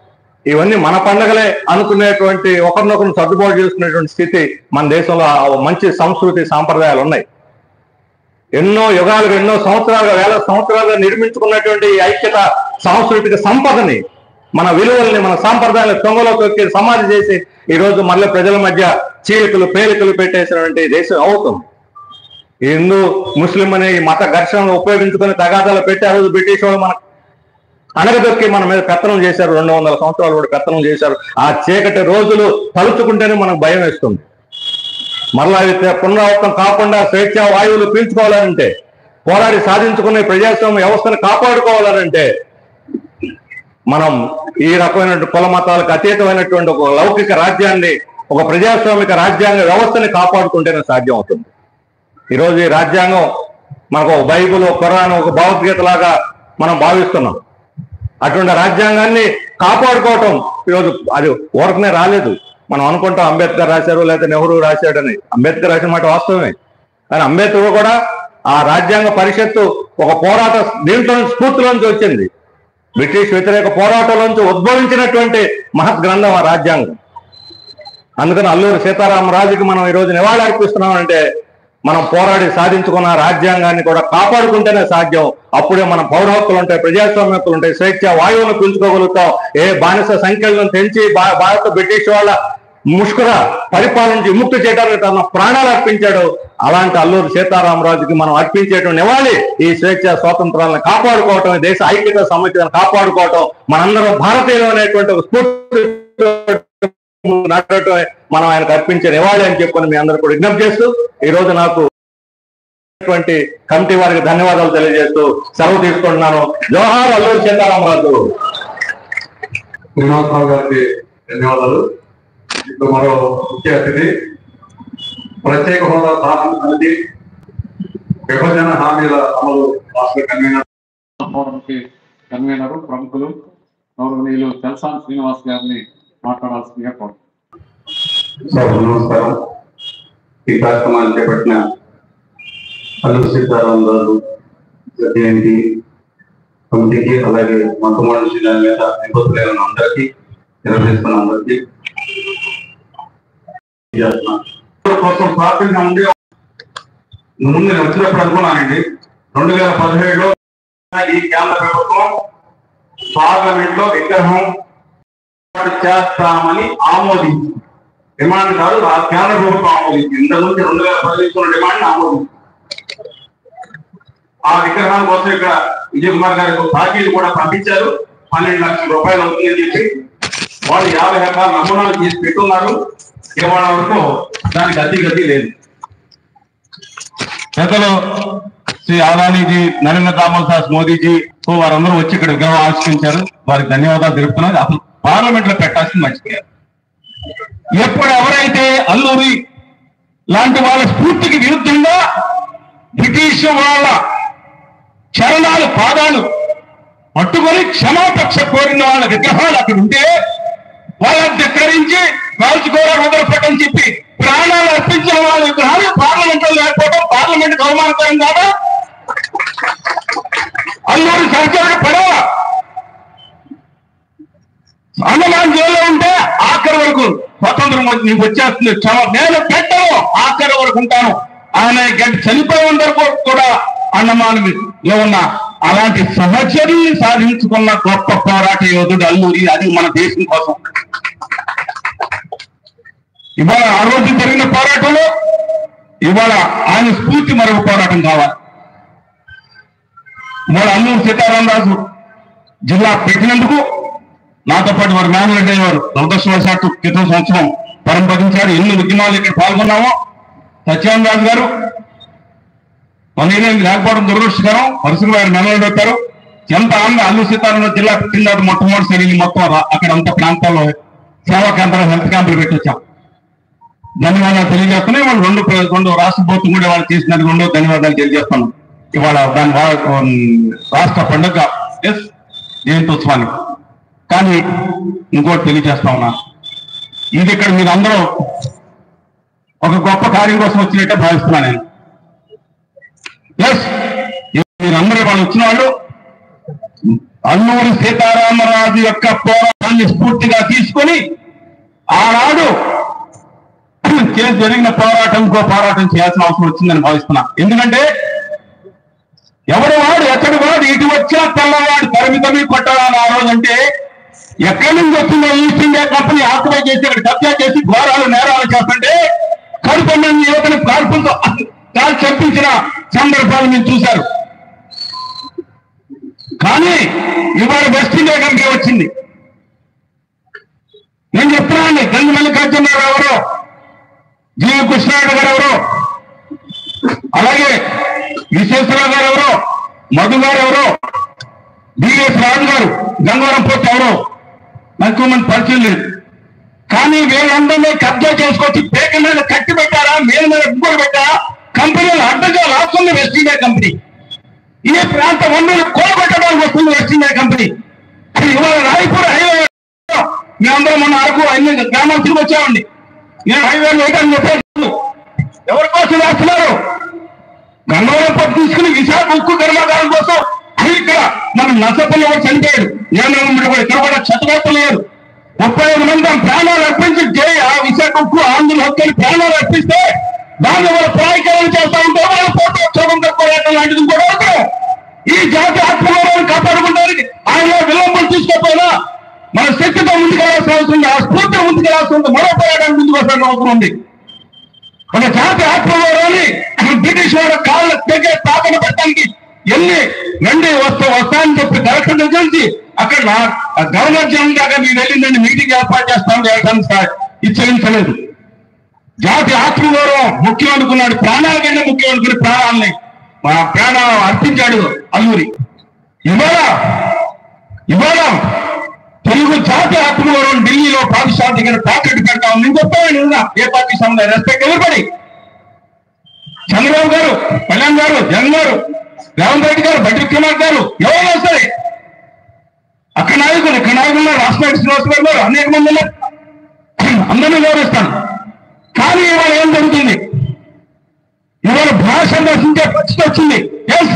ఇవన్నీ మన పండగలే అనుకునేటువంటి ఒకరినొకరు సర్దుబాటు చేసుకునేటువంటి స్థితి మన దేశంలో ఆ మంచి సంస్కృతి సాంప్రదాయాలు ఉన్నాయి ఎన్నో యుగాలుగా ఎన్నో సంవత్సరాలుగా వేల సంవత్సరాలుగా నిర్మించుకున్నటువంటి ఈ ఐక్యత సాంస్కృతిక సంపదని మన విలువల్ని మన సాంప్రదాయాలను తొంగలో తొక్కి సమాధి చేసి ఈ రోజు మళ్ళీ ప్రజల మధ్య చీలికలు పేలికలు పెట్టేసినటువంటి దేశం అవుతుంది ఈ హిందూ ముస్లిం అనే ఈ మత ఘర్షణలు ఉపయోగించుకొని తగాదాలు పెట్టి ఆ రోజు బ్రిటిష్ వాళ్ళు మన అనగదొక్కి మన మీద పెత్తనం చేశారు రెండు వందల సంవత్సరాలు కూడా పెత్తనం చేశారు ఆ చీకటి రోజులు తలుచుకుంటేనే మనకు భయం వేస్తుంది మరలా అవి తే- పునరావృతం కాకుండా స్వేచ్ఛ వాయువులు పీల్చుకోవాలంటే పోరాడి సాధించుకునే ప్రజాస్వామ్య వ్యవస్థను కాపాడుకోవాలనంటే మనం ఈ రకమైనటువంటి కుల మతాలకు అతీతమైనటువంటి ఒక లౌకిక రాజ్యాన్ని ఒక ప్రజాస్వామిక రాజ్యాంగ వ్యవస్థని కాపాడుకుంటేనే సాధ్యం అవుతుంది ఈరోజు ఈ రాజ్యాంగం మనకు ఒక బైబుల్ ఒక ఖురాన్ ఒక భగవద్గీత లాగా మనం భావిస్తున్నాం అటువంటి రాజ్యాంగాన్ని కాపాడుకోవటం ఈరోజు అది ఊరకనే రాలేదు మనం అనుకుంటాం అంబేద్కర్ రాశారు లేకపోతే నెహ్రూ రాశాడని అంబేద్కర్ రాసిన మాట వాస్తవమే కానీ అంబేద్కర్ కూడా ఆ రాజ్యాంగ పరిషత్తు ఒక పోరాట దీంట్లో నుంచి స్ఫూర్తిలోంచి వచ్చింది బ్రిటిష్ వ్యతిరేక పోరాటంలోంచి ఉద్భవించినటువంటి మహత్ గ్రంథం ఆ రాజ్యాంగం అందుకని అల్లూరి సీతారామరాజుకి మనం ఈరోజు నివాళి అర్పిస్తున్నాం అంటే మనం పోరాడి సాధించుకున్న రాజ్యాంగాన్ని కూడా కాపాడుకుంటేనే సాధ్యం అప్పుడే మన పౌర హక్కులు ఉంటాయి ప్రజాస్వామ్య హక్కులు ఉంటాయి స్వేచ్ఛ వాయువును పీల్చుకోగలుగుతాం ఏ బానిస సంఖ్యలను పెంచి భా- భారత బ్రిటిష్ వాళ్ళ ముష్కర పరిపాలన నుంచి విముక్తి చేయడానికి తన ప్రాణాలు అర్పించాడు అలాంటి అల్లూరి సీతారామరాజుకి మనం అర్పించేటువంటి నివాళి ఈ స్వేచ్ఛ స్వాతంత్రాలను కాపాడుకోవటం ఈ దేశ ఐక్యత సమైక్యతను కాపాడుకోవటం మనందరం భారతీయులు అనేటువంటి ఒక స్ఫూర్తి నడవటమే మనం ఆయనకు అర్పించే నివాళి అని చెప్పుకొని మీ అందరూ కూడా విజ్ఞప్తి చేస్తూ ఈ రోజు నాకు అటువంటి కమిటీ వారికి ధన్యవాదాలు తెలియజేస్తూ సెలవు తీసుకుంటున్నాను జోహార్ అల్లూరి సీతారామరాజు శ్రీనివాసరావు గారికి ధన్యవాదాలు ఇప్పుడు మరో ముఖ్య అతిథి ప్రత్యేక హోదా సాధన సమితి విభజన హామీల అమలు రాష్ట్ర కన్వీనర్ ఫోరంకి కన్వీనర్ ప్రముఖులు గౌరవనీయులు తెల్సాన్ శ్రీనివాస్ గారిని మాట్లాడాల్సిందిగా కోరు సార్ నమస్కారం ఈ కార్యక్రమాన్ని చేపట్టిన అల్లు సీతారామరాజు జయంతి కమిటీకి అలాగే మొట్టమొదటి దాని మీద నిబద్ధులైన అందరికీ నిర్వహిస్తున్న అందరికీ చేస్తున్నాను. కోసం ప్రార్థన ఉండి ముందు నేను వచ్చినప్పుడు అనుకున్నానండి రెండు వేల పదిహేడులో ఈ కేంద్ర ప్రభుత్వం పార్లమెంట్ లో విగ్రహం ఏర్పాటు చేస్తామని ఆమోదించింది డిమాండ్ కాదు ఆ కేంద్ర ప్రభుత్వం ఆమోదించింది ఇంత ముందు రెండు వేల పదిహేను డిమాండ్ ఆమోదించింది ఆ విగ్రహాల కోసం ఇక్కడ విజయ్ కుమార్ గారికి ఒక తాకీలు కూడా పంపించారు పన్నెండు లక్షల రూపాయలు అవుతుందని చెప్పి వాళ్ళు యాభై రకాల నమూనాలు చేసి పెట్టున్నారు ఇవాళ వరకు దానికి అతి గతి లేదు పెద్దలు శ్రీ అదానీజీ నరేంద్ర దామోదాస్ మోదీజీ కు వారందరూ వచ్చి ఇక్కడ విగ్రహం ఆవిష్కరించారు వారికి ధన్యవాదాలు తెలుపుతున్నారు అసలు పార్లమెంట్ లో పెట్టాల్సింది మర్చిపోయారు ఎప్పుడు ఎవరైతే అల్లూరి లాంటి వాళ్ళ స్ఫూర్తికి విరుద్ధంగా బ్రిటిష్ వాళ్ళ చరణాలు పాదాలు పట్టుకొని క్షమాపక్ష కోరిన వాళ్ళ విగ్రహాలు అక్కడ ఉంటే వాళ్ళని ధిక్కరించి కాల్చుకోవడం మొదలుపెట్టని చెప్పి ప్రాణాలు అర్పించిన వాళ్ళ విగ్రహాలు పార్లమెంట్ లో లేకపోవడం పార్లమెంట్ అవమానకరం కాదా అల్లూరి సంఖ్యకు పడవ అండమాన్ జైల్లో ఉంటే ఆఖరి వరకు స్వతంత్రం వచ్చి నీకు వచ్చేస్తుంది క్షమ నేను పెట్టను ఆఖరి వరకు ఉంటాను ఆయన గంట చనిపోయిన వరకు కూడా అండమాన్ లో ఉన్న అలాంటి సహచర్యం సాధించుకున్న గొప్ప పోరాట యోధుడు అల్లూరి అది మన దేశం కోసం ఇవాళ ఆ రోజు జరిగిన పోరాటంలో ఇవాళ ఆయన స్ఫూర్తి మరొక పోరాటం కావాలి ఇవాళ అల్లూరు సీతారామరాజు జిల్లా పెట్టినందుకు నాతో పాటు వారు మేనరెడ్డి వారు దురదృష్టవశాత్తు క్రితం సంవత్సరం పరంపరించారు ఎన్ని ఉద్యమాలు ఇక్కడ పాల్గొన్నామో సత్యానంద రాజు గారు పన్నెండు లేకపోవడం దురదృష్టకరం పరిస్థితులు వారు మేనరెడ్డి వచ్చారు ఎంత ఆనంద అల్లూరు సీతారామరాజు జిల్లా పెట్టిన తర్వాత మొట్టమొదటిసారి ఈ మొత్తం రా- అక్కడ అంత ప్రాంతాల్లో సేవా కేంద్రాలు హెల్త్ క్యాంపులు పెట్టొచ్చాం ధన్యవాదాలు తెలియజేస్తున్నాయి వాళ్ళు రెండు ప్ర- రెండు రాష్ట్ర ప్రభుత్వం కూడా వాళ్ళు చేసినందుకు రెండో ధన్యవాదాలు తెలియజేస్తున్నాం ఇవాళ దాని వా- ఉమ్, రాష్ట్ర పండుగ ఎస్ జయంతోత్సవానికి కానీ ఇంకోటి తెలియజేస్తా ఉన్నా ఇది ఇక్కడ మీరు అందరూ ఒక గొప్ప కార్యం కోసం వచ్చినట్టే భావిస్తున్నా నేను ఎస్ మీరందరూ వాళ్ళు వచ్చిన వాళ్ళు అల్లూరి సీతారామరాజు యొక్క పోరాటాన్ని స్ఫూర్తిగా తీసుకొని ఆనాడు చే- జరిగిన పోరాటం ఇంకో పోరాటం చేయాల్సిన అవసరం వచ్చిందని భావిస్తున్నా ఎందుకంటే ఎవడు వాడు ఎక్కడి వాడు ఇటు వచ్చినా తెల్లవాడు తరిమి తరిమి కొట్టాలని ఆ రోజు అంటే ఎక్కడి నుంచి వచ్చిందో ఈస్ట్ ఇండియా కంపెనీ ఆక్యుపై చేసి ఇక్కడ కబ్జా చేసి ఘోరాలు నేరాలు చేస్తుంటే కడుపున్న యువతని కాల్పులతో కాల్ చంపించిన సందర్భాలు మీరు చూశారు కానీ ఇవాళ వెస్ట్ ఇండియా కంపెనీ వచ్చింది నేను చెప్తున్నాను గంగ మల్లికార్జునరావు ఎవరో జీవి కృష్ణారావు గారు ఎవరో అలాగే విశ్వేశ్వరరావు గారు ఎవరో మధు గారు ఎవరో డిఎస్ రాజు గారు గంగవరం పోతే ఎవరో నాకు ఎక్కువ మంది పరిచయం లేదు కానీ వీళ్ళందరినీ కబ్జా చేసుకొచ్చి పేక మీద కట్టి పెట్టారా మీద మీద గుమ్మలు పెట్టారా కంపెనీలు అడ్డగా లాస్తుంది వెస్ట్ ఇండియా కంపెనీ ఈ ప్రాంత వనరులు కూడబెట్టడానికి వస్తుంది వెస్ట్ ఇండియా కంపెనీ ఇవాళ రాయపూర్ హైవే మేమందరం మొన్న అరకు అన్ని గ్రామాలు తిరిగి వచ్చామండి నేను హైవే వేయడానికి చెప్పాను ఎవరి కోసం వేస్తున్నారు గంగవరం పట్టు తీసుకుని విశాఖ ఉక్కు కర్మాగారం కోసం ఇక్కడ మన నసపల్లి వాడు చనిపోయాడు నేను కూడా ఇక్కడ కూడా చట్టవేత్తలేరు ముప్పై ఐదు మంది తమ ప్రాణాలు అర్పించి జై ఆ విశాఖ ఉక్కు ఆంధ్ర హక్కులు ప్రాణాలు అర్పిస్తే దాన్ని వాళ్ళు ప్రాయకరణ చేస్తా ఉంటే వాళ్ళు పోటీ స్వతంత్ర పోరాటం లాంటిది కూడా అవసరం ఈ జాతి ఆత్మగౌరవాన్ని కాపాడుకుంటానికి ఆయన విలంబం తీసుకోకపోయినా మన శక్తితో ముందుకెళ్లాల్సిన అవసరం ఉంది ఆ స్ఫూర్తితో ముందుకెళ్లాల్సిన ఉంది మరో పోరాటానికి ముందుకు వస్తాల్సిన అవసరం ఉంది ఒక జాతి ఆత్మగౌరవాన్ని బ్రిటిష్ వాళ్ళ కాళ్ళ దగ్గర తాకన పెట్టడానికి ఎన్ని రండి వస్తా వస్తా అని చెప్పి కలెక్టర్ దగ్గర నుంచి అక్కడ నా- ఆ గవర్నర్ జనరల్ దాకా మీరు వెళ్ళిందండి మీటింగ్ ఏర్పాటు చేస్తాం చేయడానికి సా- ఇచ్చరించలేదు జాతి ఆత్మగౌరవం ముఖ్యం అనుకున్నాడు ప్రాణాల కంటే ముఖ్యం అనుకుని ప్రాణాలని మా ప్రాణాలు అర్పించాడు అల్లూరి ఇవాళ ఇవాళ తెలుగు జాతి ఆత్మగౌరవం ఢిల్లీలో పాకిస్తాన్ దగ్గర తాకట్టు పెడతాం నేను చెప్పాను నిన్న ఏ పార్టీ సంబంధం రెస్పెక్ట్ ఎవరిపడి చంద్రబాబు గారు కళ్యాణ్ గారు జగన్ గారు రేవంత్ రెడ్డి గారు బట్టి విక్రమార్ గారు ఎవరైనా సరే అక్కడ నాయకులు ఇక్కడ నాయకులు ఉన్నారు, రాష్ట్రపతి శ్రీనివాస్ గారు ఉన్నారు, అనేక మంది ఉన్నారు అందరినీ గౌరవిస్తాను కానీ ఇవాళ ఏం జరుగుతుంది ఇవాళ భాష నశించే పరిస్థితి వచ్చింది ఎస్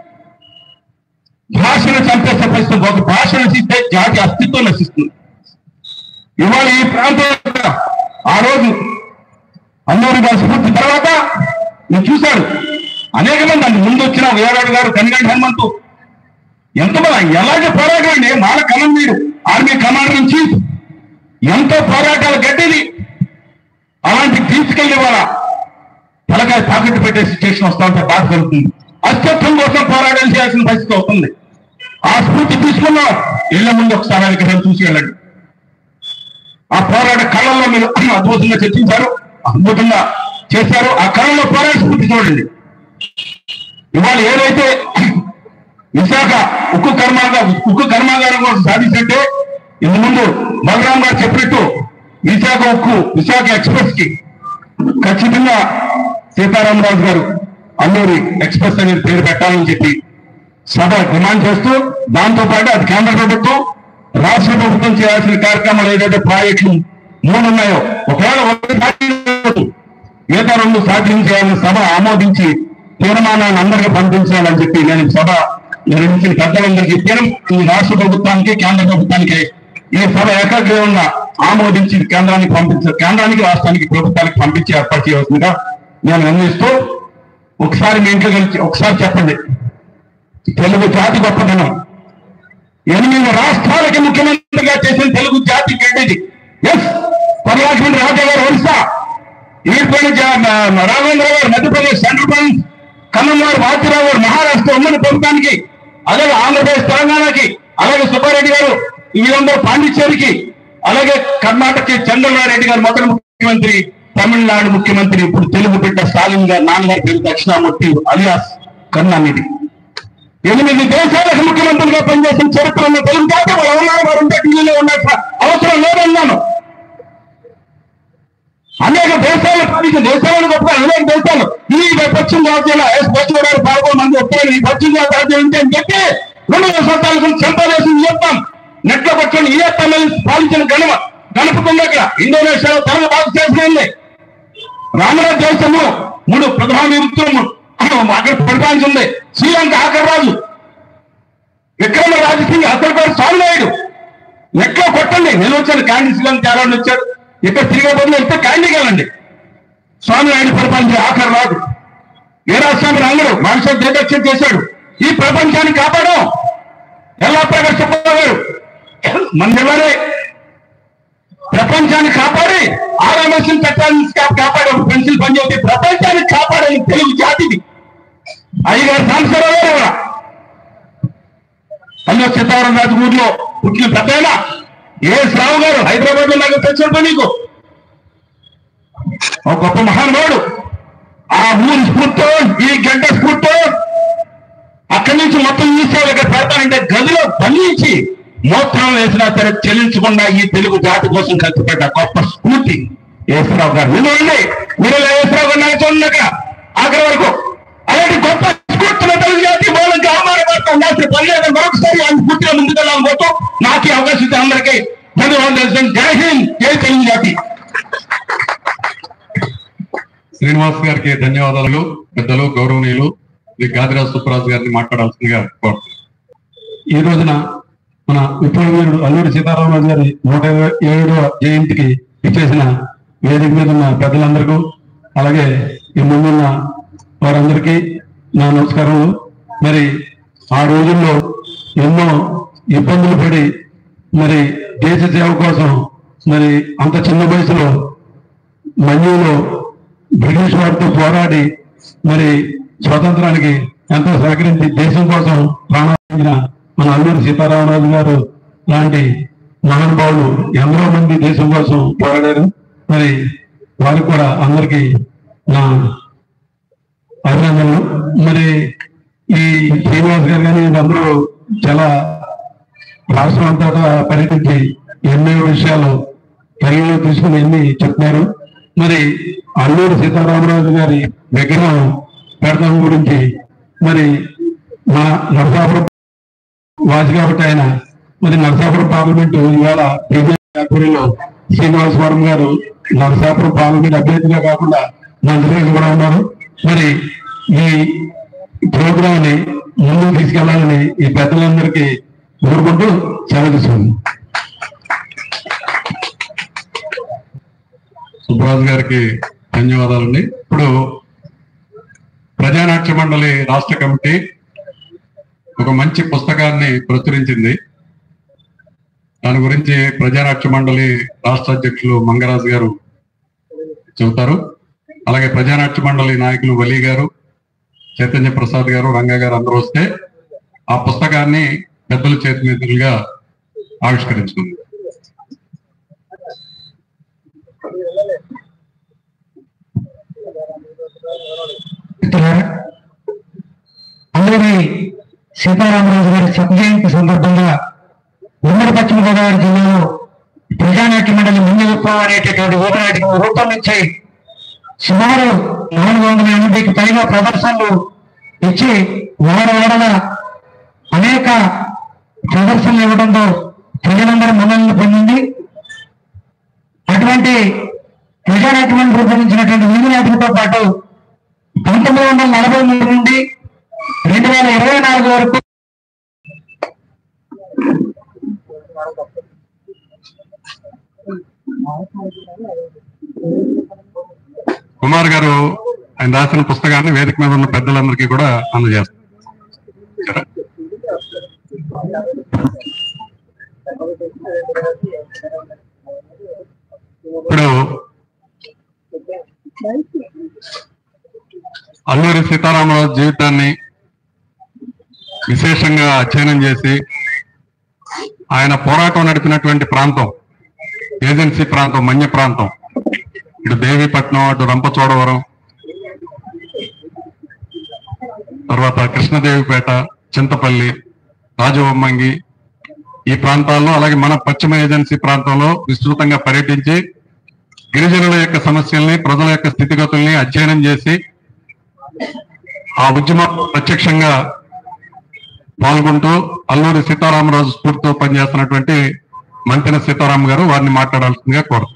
భాషను చంపేసే పరిస్థితి ఒక భాష నశిస్తే జాతి అస్తిత్వం నశిస్తుంది ఇవాళ ఈ ప్రాంతంలో ఆ రోజు అన్నూరి గారి స్ఫూర్తి తర్వాత నేను చూశాడు అనేక మంది అండి ముందు వచ్చిన వీరాడు గారు కనిగండి హనుమంతు ఎంతమంది ఎలాంటి పోరాటం అండి మాల కమం మీరు ఆర్మీ కమాండర్ ఇన్ చీఫ్ ఎంతో పోరాటాలు గట్టిది అలాంటి తీసుకెళ్లి వాళ్ళ తలకాయ తాకట్టు పెట్టే సిచ్యువేషన్ వస్తా ఉంటే బాధ కలుగుతుంది అస్తిత్వం కోసం పోరాటం చేయాల్సిన పరిస్థితి అవుతుంది ఆ స్ఫూర్తి తీసుకున్నాం ఇళ్ల ముందు ఒకసారి ఆ విగ్రహం చూసి వెళ్ళండి ఆ పోరాట కళల్లో మీరు అద్భుతంగా చర్చించారు అద్భుతంగా చేశారు ఆ కళలో పోరాట స్ఫూర్తి చూడండి ఇవాళ ఏదైతే విశాఖ ఉక్కు కర్మాగారం ఉక్కు కర్మాగారం కోసం సాధించంటే ఇంత ముందు బలరాం గారు చెప్పినట్టు విశాఖ ఉక్కు విశాఖ ఎక్స్ప్రెస్ కి ఖచ్చితంగా సీతారామరాజు గారు అల్లూరి ఎక్స్ప్రెస్ అనేది పేరు పెట్టాలని చెప్పి సభ డిమాండ్ చేస్తూ దాంతో పాటు అది కేంద్ర ప్రభుత్వం రాష్ట్ర ప్రభుత్వం చేయాల్సిన కార్యక్రమాలు ఏదైతే ప్రాజెక్టులు మూడు ఉన్నాయో ఒకవేళ ఒకటి సాధించవచ్చు, మిగతా రెండు సాధించాలని సభ ఆమోదించి తీర్మానాన్ని అందరికీ పంపించాలని చెప్పి నేను ఈ సభ నిర్వహించిన పెద్దలందరికీ చెప్పాను ఈ రాష్ట్ర ప్రభుత్వానికి కేంద్ర ప్రభుత్వానికి ఈ సభ ఏకాగ్రీవంగా ఆమోదించి కేంద్రానికి పంపించ కేంద్రానికి రాష్ట్రానికి ప్రభుత్వానికి పంపించి ఏర్పాటు చేయవలసిందిగా నేను అందిస్తూ ఒకసారి మీ ఇంట్లో కలిసి ఒకసారి చెప్పండి తెలుగు జాతి గొప్పతనం ఎనిమిది రాష్ట్రాలకి ముఖ్యమంత్రిగా చేసిన తెలుగు జాతి గడ్డిది ఎస్ పర్యాటకుడు రాజా గారు ఒరిస్సా ఈర్పల్లి రాఘవేంద్ర గారు మధ్యప్రదేశ్ సెంట్రల్ ప్రదేశ్ ఖమ్మం గారు వాతిరావు గారు మహారాష్ట్ర ఉమ్మడి ప్రభుత్వానికి అలాగే ఆంధ్రప్రదేశ్ తెలంగాణకి అలాగే సుబ్బారెడ్డి గారు వీళ్ళందరూ పాండిచ్చేరికి అలాగే కర్ణాటక చంద్రబాబు గారు మొదటి ముఖ్యమంత్రి తమిళనాడు ముఖ్యమంత్రి ఇప్పుడు తెలుగు బిడ్డ స్టాలిన్ గారు నాన్నగారి పేరు దక్షిణామూర్తి అలియాస్ కరుణానిధి ఎనిమిది దేశాలకు ముఖ్యమంత్రిగా పనిచేసిన చరిత్ర ఉన్న తెలుగు జాతి వాళ్ళు ఉన్నారు వారు ఉంటే ఢిల్లీలో ఉండాల్సిన అవసరం లేదన్నాను అనేక దేశాలు పాలించిన దేశాలను గొప్ప అనేక దేశాలు ఈ పశ్చిమ రాజ్యాల పశ్చిమ గారు పదకొండు మంది వచ్చారు ఈ పశ్చిమ రాజ్యం ఏంటి అని చెప్పి రెండు వేల సంవత్సరాల క్రితం చంపాలేసి చెప్తాం నెట్లో పట్టుకొని ఈ తమిళ పాలించిన గణమ గణపతుంది అక్కడ ఇండోనేషియాలో తన బాధ చేసింది రామరాజు దేశము మూడు ప్రధాన వృత్తులు అక్కడ పరిపాలించింది శ్రీలంక ఆఖరి రాజు విక్రమ రాజు సింగ్ అసలు పేరు స్వామినాయుడు నెట్లో కొట్టండి నేను వచ్చాను క్యాండీ శ్రీలంక త్యాగాన్ని వచ్చాడు ఇక్కడ తిరిగే బదులు వెళ్తే క్యాండీకి వెళ్ళండి స్వామినాయుడు పరిపాలించే ఆఖరి రాదు ఏ రాష్ట్రానికి అందరూ మనుషులు దేదక్షిణ చేశాడు ఈ ప్రపంచాన్ని కాపాడం ఎలా ప్రవేశపోయారు మన జిల్లానే ప్రపంచాన్ని కాపాడి ఆర్ఎంఎస్ పెట్టాలని కాపాడే ఒక పెన్సిల్ పనిచేసి ప్రపంచాన్ని కాపాడే తెలుగు జాతిది అయ్యగారు సాంస్కరావు గారు కూడా అల్లో సీతారాం రాజు ఊర్లో పుట్టిన పెద్ద ఏ రావు గారు హైదరాబాద్ లో నాకు తెచ్చాడు నీకు ఒక గొప్ప మహానుభావుడు ఆ ఊరి స్ఫూర్తితో ఈ గంట స్ఫూర్తితో అక్కడి నుంచి మొత్తం ఈ సేవలు ఇక్కడ పెడతానంటే గదిలో బంధించి మూత్రం వేసినా సరే చెల్లించకుండా ఈ తెలుగు జాతి కోసం ఖర్చు పెట్ట గొప్ప స్ఫూర్తి యేసరావు గారు మీరు ఉండి మీరు యేసరావు గారు నాకు చూడక ఆఖరి వరకు అలాంటి గొప్ప స్ఫూర్తిలో తెలుగు జాతి మూలంకి అవమానపడతాం చేస్తే పనిచేయడం మరొకసారి ఆ స్ఫూర్తిలో ముందుకెళ్ళాలని పోతూ నాకు ఈ అవకాశం ఇచ్చే అందరికీ ధన్యవాదాలు తెలుసు జై హింద్ జై తెలుగు జాతి శ్రీనివాస్ గారికి ధన్యవాదాలు పెద్దలు గౌరవనీయులు శ్రీ గాదిరాజ్ సుబ్బరాజు గారిని మాట్లాడాల్సిందిగా కోరుతున్నాను ఈ రోజున మన విప్లవీరుడు అల్లూరి సీతారామరాజు గారి నూట ఇరవై ఏడవ జయంతికి ఇచ్చేసిన వేదిక మీద ఉన్న పెద్దలందరికీ అలాగే ఈ ముందున్న వారందరికీ నా నమస్కారములు మరి ఆ రోజుల్లో ఎన్నో ఇబ్బందులు పడి మరి దేశ సేవ కోసం మరి అంత చిన్న వయసులో మన్యులో బ్రిటిష్ వారితో పోరాడి మరి స్వాతంత్రానికి ఎంతో సహకరించి దేశం కోసం ప్రాణాల మన అల్లూరి సీతారామరాజు గారు లాంటి మహానుభావులు ఎంతో మంది దేశం కోసం పోరాడారు మరి వారికి కూడా అందరికీ నా అభినందనలు మరి ఈ శ్రీనివాస్ గారు కానీ అందరూ చాలా రాష్ట్రం అంతటా పర్యటించి ఎన్నో విషయాలు పరిగణలో తీసుకుని ఎన్ని చెప్తున్నారు మరి అల్లూరి సీతారామరాజు గారి విగ్రహం పెడతాం గురించి మరి మన నరసాపురం వాసి కాబట్టి ఆయన మరి నరసాపురం పార్లమెంట్ ఇవాళ బీజేపీ ఆధ్వర్యంలో శ్రీనివాసవరం గారు నరసాపురం పార్లమెంట్ అభ్యర్థిగా కాకుండా మంత్రిగా కూడా ఉన్నారు మరి ఈ ప్రోగ్రామ్ ని ముందుకు తీసుకెళ్లాలని ఈ పెద్దలందరికీ కోరుకుంటూ సెలవు తీసుకుంది సుబ్బరాజు గారికి ధన్యవాదాలండి ఇప్పుడు ప్రజానాట్య మండలి రాష్ట్ర కమిటీ ఒక మంచి పుస్తకాన్ని ప్రచురించింది దాని గురించి ప్రజానాట్య మండలి రాష్ట్ర అధ్యక్షులు మంగరాజు గారు చెబుతారు అలాగే ప్రజానాట్య మండలి నాయకులు వలి గారు చైతన్య ప్రసాద్ గారు రంగా గారు అందరూ వస్తే ఆ పుస్తకాన్ని పెద్దల చేతి మీదుగా ఆవిష్కరించుకుంది మిత్రులారా అల్లూరి సీతారామరాజు గారి శత జయంతి సందర్భంగా ఉమ్మడి పశ్చిమ గోదావరి జిల్లాలో ప్రజానాట్య మండలి ముందు విప్లవం అనేటటువంటి ఊపనాటికం రూపొందించి సుమారు నాలుగు వందల ఎనభైకి పైగా ప్రదర్శనలు ఇచ్చి వార వారల అనేక ప్రదర్శనలు ఇవ్వడంతో ప్రజలందరూ మనల్ని పొందింది అటువంటి ప్రజానాట్యం రూపొందించినటువంటి వీధి నాటికతో పాటు పంతొమ్మిది వందల నలభై మూడు నుండి రెండు వేల ఇరవై నాలుగు వరకు కుమార్ గారు ఆయన రాసిన పుస్తకాన్ని వేదిక మీద ఉన్న పెద్దలందరికీ కూడా అందజేస్తారు సరే. ఇప్పుడు అల్లూరి సీతారామరాజు జీవితాన్ని విశేషంగా అధ్యయనం చేసి ఆయన పోరాటం నడిపినటువంటి ప్రాంతం ఏజెన్సీ ప్రాంతం మన్య ప్రాంతం ఇటు దేవీపట్నం అటు రంపచోడవరం తర్వాత కృష్ణదేవిపేట చింతపల్లి రాజవమ్మంగి ఈ ప్రాంతాల్లో అలాగే మన పశ్చిమ ఏజెన్సీ ప్రాంతంలో విస్తృతంగా పర్యటించి గిరిజనుల యొక్క సమస్యల్ని ప్రజల యొక్క స్థితిగతుల్ని అధ్యయనం చేసి ఆ ఉద్యమం ప్రత్యక్షంగా పాల్గొంటూ అల్లూరి సీతారామరాజు స్ఫూర్తితో పనిచేస్తున్నటువంటి మంతెన సీతారాం గారు వారిని మాట్లాడాల్సిందిగా కోరుతారు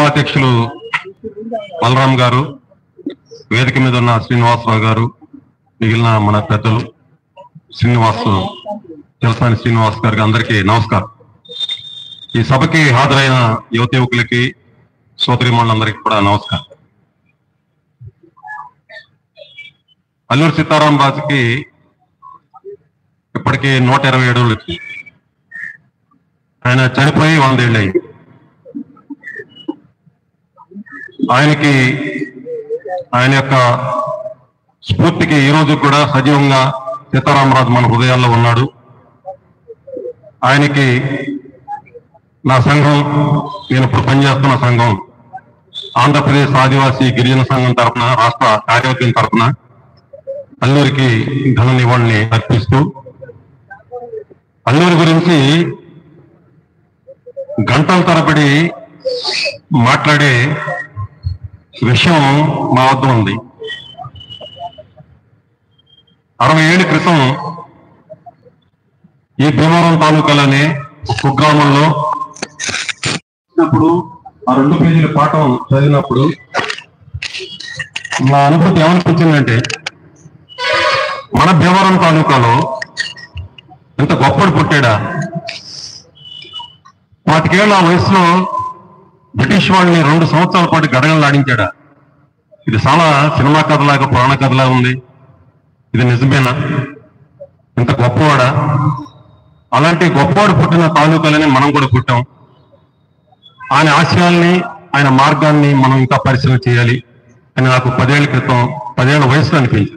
సభాధ్యక్షులు బలరాం గారు వేదిక మీద ఉన్న శ్రీనివాసరావు గారు మిగిలిన మన పెద్దలు శ్రీనివాస్ తెలుసాని శ్రీనివాస్ గారికి అందరికీ నమస్కారం ఈ సభకి హాజరైన యువత యువకులకి సోదరిమణులందరికీ కూడా నమస్కారం అల్లూరి సీతారాం రాజుకి ఇప్పటికీ నూట ఇరవై ఏడు వచ్చింది ఆయన చనిపోయి వందేళ్ళు అయింది ఆయనకి ఆయన యొక్క స్ఫూర్తికి ఈ రోజు కూడా సజీవంగా సీతారామరాజు మన హృదయాల్లో ఉన్నాడు ఆయనకి నా సంఘం నేను ఇప్పుడు పనిచేస్తున్న సంఘం ఆంధ్రప్రదేశ్ ఆదివాసీ గిరిజన సంఘం తరపున రాష్ట్ర కార్యవర్గం తరపున అల్లూరికి ఘన నివాళిని అర్పిస్తూ అల్లూరి గురించి గంటల తరబడి మాట్లాడే విషయం మా వద్ద ఉంది అరవై ఏళ్ళ క్రితం ఈ భీమవరం తాలూకాలోనే ఒక కుగ్రామంలో వచ్చినప్పుడు ఆ రెండు పేజీల పాఠం చదివినప్పుడు మా అనుభూతి ఏమనిపించిందంటే మన భీమవరం తాలూకాలో ఇంత గొప్పడు పుట్టాడా పాతికేళ్ల వయసులో బ్రిటిష్ వాళ్ళని రెండు సంవత్సరాల పాటు గడగడలాడించాడా ఇది చాలా సినిమా కథలాగా పురాణ కథలా ఉంది ఇది నిజమేనా ఇంత గొప్పవాడా అలాంటి గొప్పవాడు పుట్టిన తాలూకాలని మనం కూడా పుట్టాం ఆయన ఆశయాల్ని ఆయన మార్గాన్ని మనం ఇంకా పరిశీలన చేయాలి అని నాకు పదేళ్ల క్రితం పదేళ్ల వయసులో అనిపించింది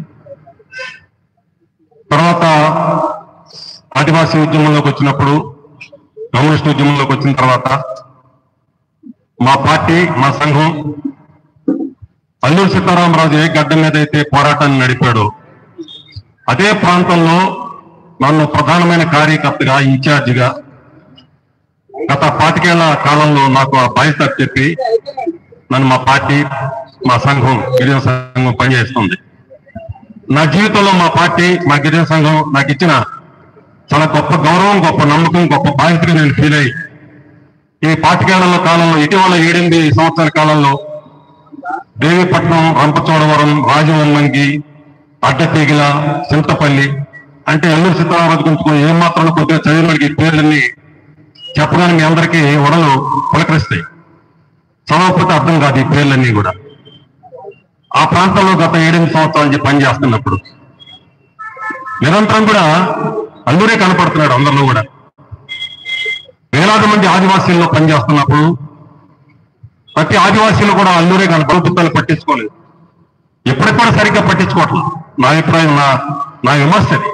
తర్వాత ఆదివాసీ ఉద్యమంలోకి వచ్చినప్పుడు కమ్యూనిస్ట్ ఉద్యమంలోకి వచ్చిన తర్వాత మా పార్టీ మా సంఘం అల్లూరి సీతారామరాజు ఏ గడ్డ మీద అయితే పోరాటాన్ని నడిపాడో అదే ప్రాంతంలో నన్ను ప్రధానమైన కార్యకర్తగా ఇన్ఛార్జిగా గత పాతికేళ్ల కాలంలో నాకు ఆ బాధ్యత చెప్పి నన్ను మా పార్టీ మా సంఘం గిరిజన సంఘం పనిచేస్తుంది నా జీవితంలో మా పార్టీ మా గిరిజన సంఘం నాకు ఇచ్చిన చాలా గొప్ప గౌరవం గొప్ప నమ్మకం గొప్ప బాధ్యతగా నేను ఫీల్ అయ్యి ఈ పాతికేళ్ల కాలంలో ఇటీవల ఏడెనిమిది సంవత్సరాల కాలంలో దేవీపట్నం రంపచోడవరం రాజవల్లంగి అడ్డతీగిల చింతపల్లి అంటే అల్లూరి సీతారామరాజు గురించి ఏమాత్రం కొద్దిగా చదివిన వాడికి ఈ పేర్లన్నీ చెప్పడానికి మీ అందరికీ వడలు పులకరిస్తాయి చదవకపోతే అర్థం కాదు ఈ పేర్లన్నీ కూడా ఆ ప్రాంతంలో గత ఏడెనిమిది సంవత్సరాల నుంచి పనిచేస్తున్నప్పుడు నిరంతరం కూడా అల్లూరే కనపడుతున్నాడు అందరిలో కూడా వేలాది మంది ఆదివాసీల్లో పనిచేస్తున్నప్పుడు ప్రతి ఆదివాసీలు కూడా అల్లూరే కానీ బలపుత్తాలు పట్టించుకోలేదు ఎప్పుడెప్పుడు సరిగ్గా పట్టించుకోవట్లేదు నా అభిప్రాయం నా నా విమర్శ అది.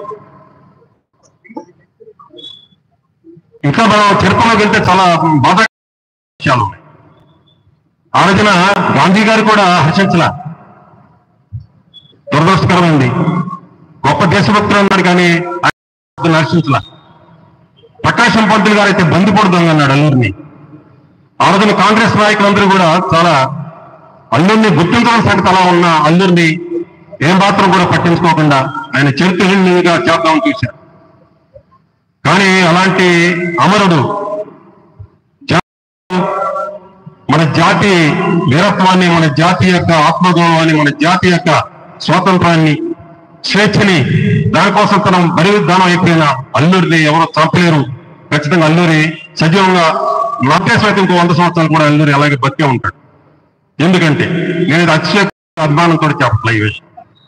ఇంకా మనం చరిత్రలోకి వెళ్తే చాలా బాధ విషయాలు ఉన్నాయి ఆ రోజున గాంధీ గారు కూడా హర్షించలా దురదృష్టకరమైంది గొప్ప దేశభక్తులు అన్నాడు కానీ ఆయన హర్షించలా ప్రకాశం పంతులు గారు అయితే బందిపోడు దొంగ అన్నాడు అల్లూరిని ఆ రోజున కాంగ్రెస్ నాయకులందరూ కూడా చాలా అల్లూరిని గుర్తించడం సంగతి అలా ఉన్న అల్లూరిని ఏం మాత్రం కూడా పట్టించుకోకుండా ఆయన చరిత్రహీనునిగా చేద్దామని చూశారు కానీ అలాంటి అమరుడు జా- మన జాతి వీరత్వాన్ని మన జాతి యొక్క ఆత్మగౌరవాన్ని మన జాతి యొక్క స్వాతంత్రాన్ని స్వేచ్ఛని దానికోసం తన బలిదానం అయిపోయిన అల్లూరిని ఎవరో చంపలేరు ఖచ్చితంగా అల్లూరి సజీవంగా నా ఉద్దేశం అయితే ఇంకో వంద సంవత్సరాలు కూడా అల్లూరి అలాగే బతికే ఉంటాడు ఎందుకంటే నేను ఇది అతిశయ అభిమానంతో చెప్పట్లే ఈ విషయం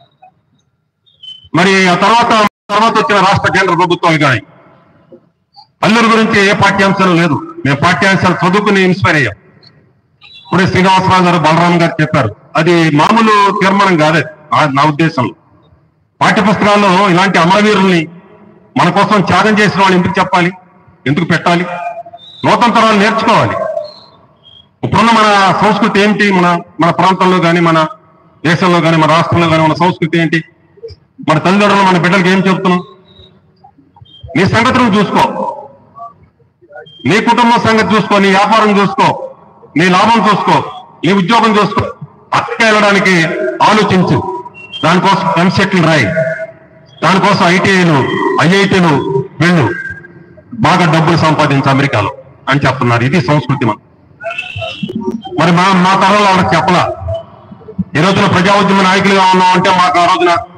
మరి ఆ తర్వాత తర్వాత వచ్చిన రాష్ట్ర కేంద్ర ప్రభుత్వాలు కానీ అల్లూరి గురించి ఏ పాఠ్యాంశాలు లేదు మేము పాఠ్యాంశాలు చదువుకుని ఇన్స్పైర్ అయ్యాం ఇప్పుడే శ్రీనివాసరావు గారు బలరాం గారు చెప్పారు అది మామూలు తీర్మానం కాదు అది, ఆ- నా ఉద్దేశంలో పాఠ్యపుస్తకాల్లో ఇలాంటి అమరవీరుల్ని మన కోసం త్యాగం చేసిన వాళ్ళు ఎందుకు చెప్పాలి ఎందుకు పెట్టాలి నూతన తరాలు నేర్చుకోవాలి ఇప్పుడున్న మన సంస్కృతి ఏంటి మన మన ప్రాంతంలో కానీ మన దేశంలో కానీ మన రాష్ట్రంలో కానీ మన సంస్కృతి ఏంటి మన తల్లిదండ్రులు మన బిడ్డలకి ఏం చెప్తున్నాం నీ సంగతి నువ్వు చూసుకో నీ కుటుంబం సంగతి చూసుకో నీ వ్యాపారం చూసుకో నీ లాభం చూసుకో నీ ఉద్యోగం చూసుకో అక్కడికి వెళ్ళడానికి ఆలోచించు దానికోసం ఎంసెట్లు రాయి దానికోసం ఐటీఐలు ఐఐటీలు వెళ్ళు బాగా డబ్బులు సంపాదించు అమెరికాలో అని చెప్తున్నారు ఇది సంస్కృతి మన మరి మా మా తరంలో వాళ్ళకి చెప్పలా ఈ రోజున ప్రజా ఉద్యమ నాయకులుగా ఉన్నాం అంటే మాకు ఆ రోజున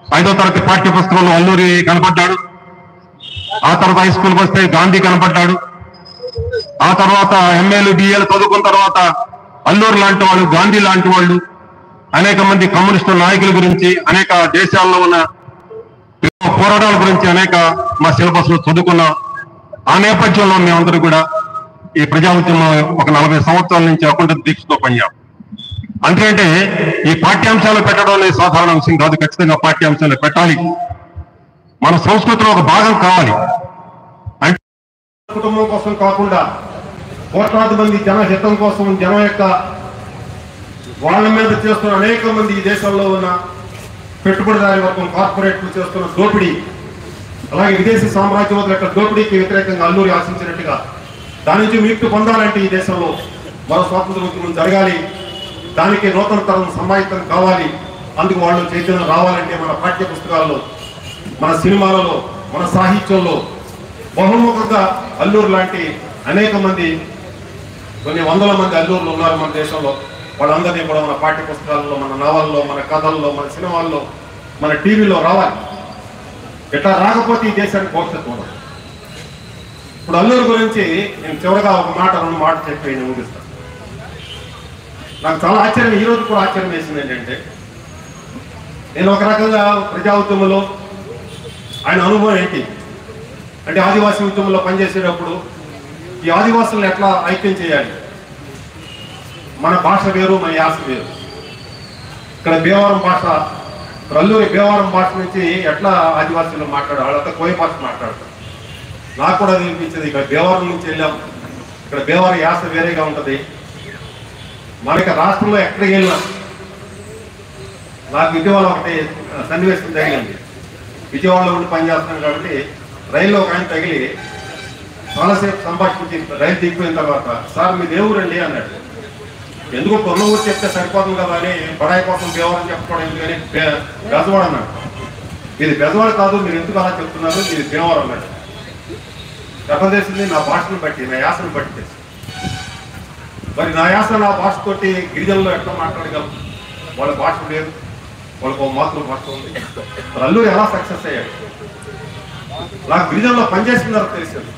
ఐదో తరగతి పాఠ్య పుస్తకంలో అల్లూరి కనపడ్డాడు ఆ తర్వాత హై స్కూల్కి వస్తే గాంధీ కనపడ్డాడు ఆ తర్వాత ఎంఏలు బిఏలు చదువుకున్న తర్వాత అల్లూరు లాంటి వాళ్ళు గాంధీ లాంటి వాళ్ళు అనేక మంది కమ్యూనిస్టు నాయకుల గురించి అనేక దేశాల్లో ఉన్న పోరాటాల గురించి అనేక మా సిలబస్ లో చదువుకున్నాం ఆ నేపథ్యంలో మేమందరూ కూడా ఈ ప్రజా ఉద్యమం ఒక నలభై సంవత్సరాల నుంచి అకుంఠ దీక్షతో పనిచాం అంటే ఈ పాఠ్యాంశాలు పెట్టడం అనేది సాధారణ అంశం కాదు ఖచ్చితంగా పాఠ్యాంశాలు పెట్టాలి మన సంస్కృతిలో ఒక భాగం కావాలి అంటే కుటుంబం కోసం కాకుండా కోట్లాది మంది జన హితం కోసం జనం యొక్క వాళ్ళ మీద చేస్తున్న అనేక మంది ఈ దేశంలో ఉన్న పెట్టుబడిదారి వర్గం కార్పొరేట్లు చేస్తున్న దోపిడీ అలాగే విదేశీ సామ్రాజ్యవాదుల యొక్క దోపిడీకి వ్యతిరేకంగా అల్లూరి ఆశించినట్టుగా దాని నుంచి విముక్తి పొందాలంటే ఈ దేశంలో మరో స్వాతంత్ర ఉద్యమం జరగాలి దానికి నూతన తరం సమాహితం కావాలి అందుకు వాళ్ళు చైతన్యం రావాలంటే మన పాఠ్య పుస్తకాల్లో మన సినిమాలలో మన సాహిత్యంలో బహుముఖంగా అల్లూరు లాంటి అనేక మంది కొన్ని వందల మంది అల్లూరులు ఉన్నారు మన దేశంలో వాళ్ళందరినీ కూడా మన పాఠ్య పుస్తకాల్లో మన నవల్లో మన కథల్లో మన సినిమాల్లో మన టీవీలో రావాలి ఇట్లా రాకపోతే ఈ దేశానికి భవిష్యత్తు ఉండదు ఇప్పుడు అల్లూరు గురించి నేను చివరగా ఒక మాట రెండు మాట చెప్పి నేను ముగిస్తాను నాకు చాలా ఆశ్చర్యం ఈ రోజు కూడా ఆశ్చర్యం వేసింది ఏంటంటే నేను ఒక రకంగా ప్రజా ఉద్యమంలో ఆయన అనుభవం ఏంటి అంటే ఆదివాసీ ఉద్యమంలో పనిచేసేటప్పుడు ఈ ఆదివాసులను ఎట్లా ఐక్యం చేయాలి మన భాష వేరు మన యాస వేరు ఇక్కడ భీమవరం భాష రల్లూరి భీమవరం భాష నుంచి ఎట్లా ఆదివాసీలు మాట్లాడాలి వాళ్ళంతా కోయ భాష మాట్లాడతారు నాకు కూడా అది అనిపించింది ఇక్కడ భీమవరం నుంచి వెళ్ళాం ఇక్కడ భీమవరం యాస వేరేగా ఉంటుంది మనకి రాష్ట్రంలో ఎక్కడికి వెళ్ళినా నాకు ఇటీవల ఒకటి సన్నివేశం తగిలింది విజయవాడలో ఉండి పనిచేస్తున్నాను కాబట్టి రైల్లో ఒక ఆయన తగిలి చాలాసేపు సంభాషించి రైలు దిగిపోయిన తర్వాత సార్ మీ దేవురండి అన్నాడు ఎందుకు కొన్న ఊరు చెప్తే సరిపోతుంది కదా అని బడాయి కోసం దేవాలని చెప్పుకోవడం ఎందుకని బె- బెజవాడ అన్నాడు ఇది బెజవాడ కాదు మీరు ఎందుకు అలా చెప్తున్నారు ఇది భీమవరం అన్నాడు ఎక్కడ తెలిసింది నా భాషను బట్టి నా యాసను బట్టి తెలిసింది. మరి నా యాస నా భాషతోటి గిరిజనులు ఎట్లా మాట్లాడగలం వాళ్ళ భాష లేదు వాళ్ళకు ఒక మాతృ భాష ఉంది మరి అల్లూరు ఎలా సక్సెస్ అయ్యాడు నాకు గిరిజనులో పనిచేస్తున్నారో తెలిసింది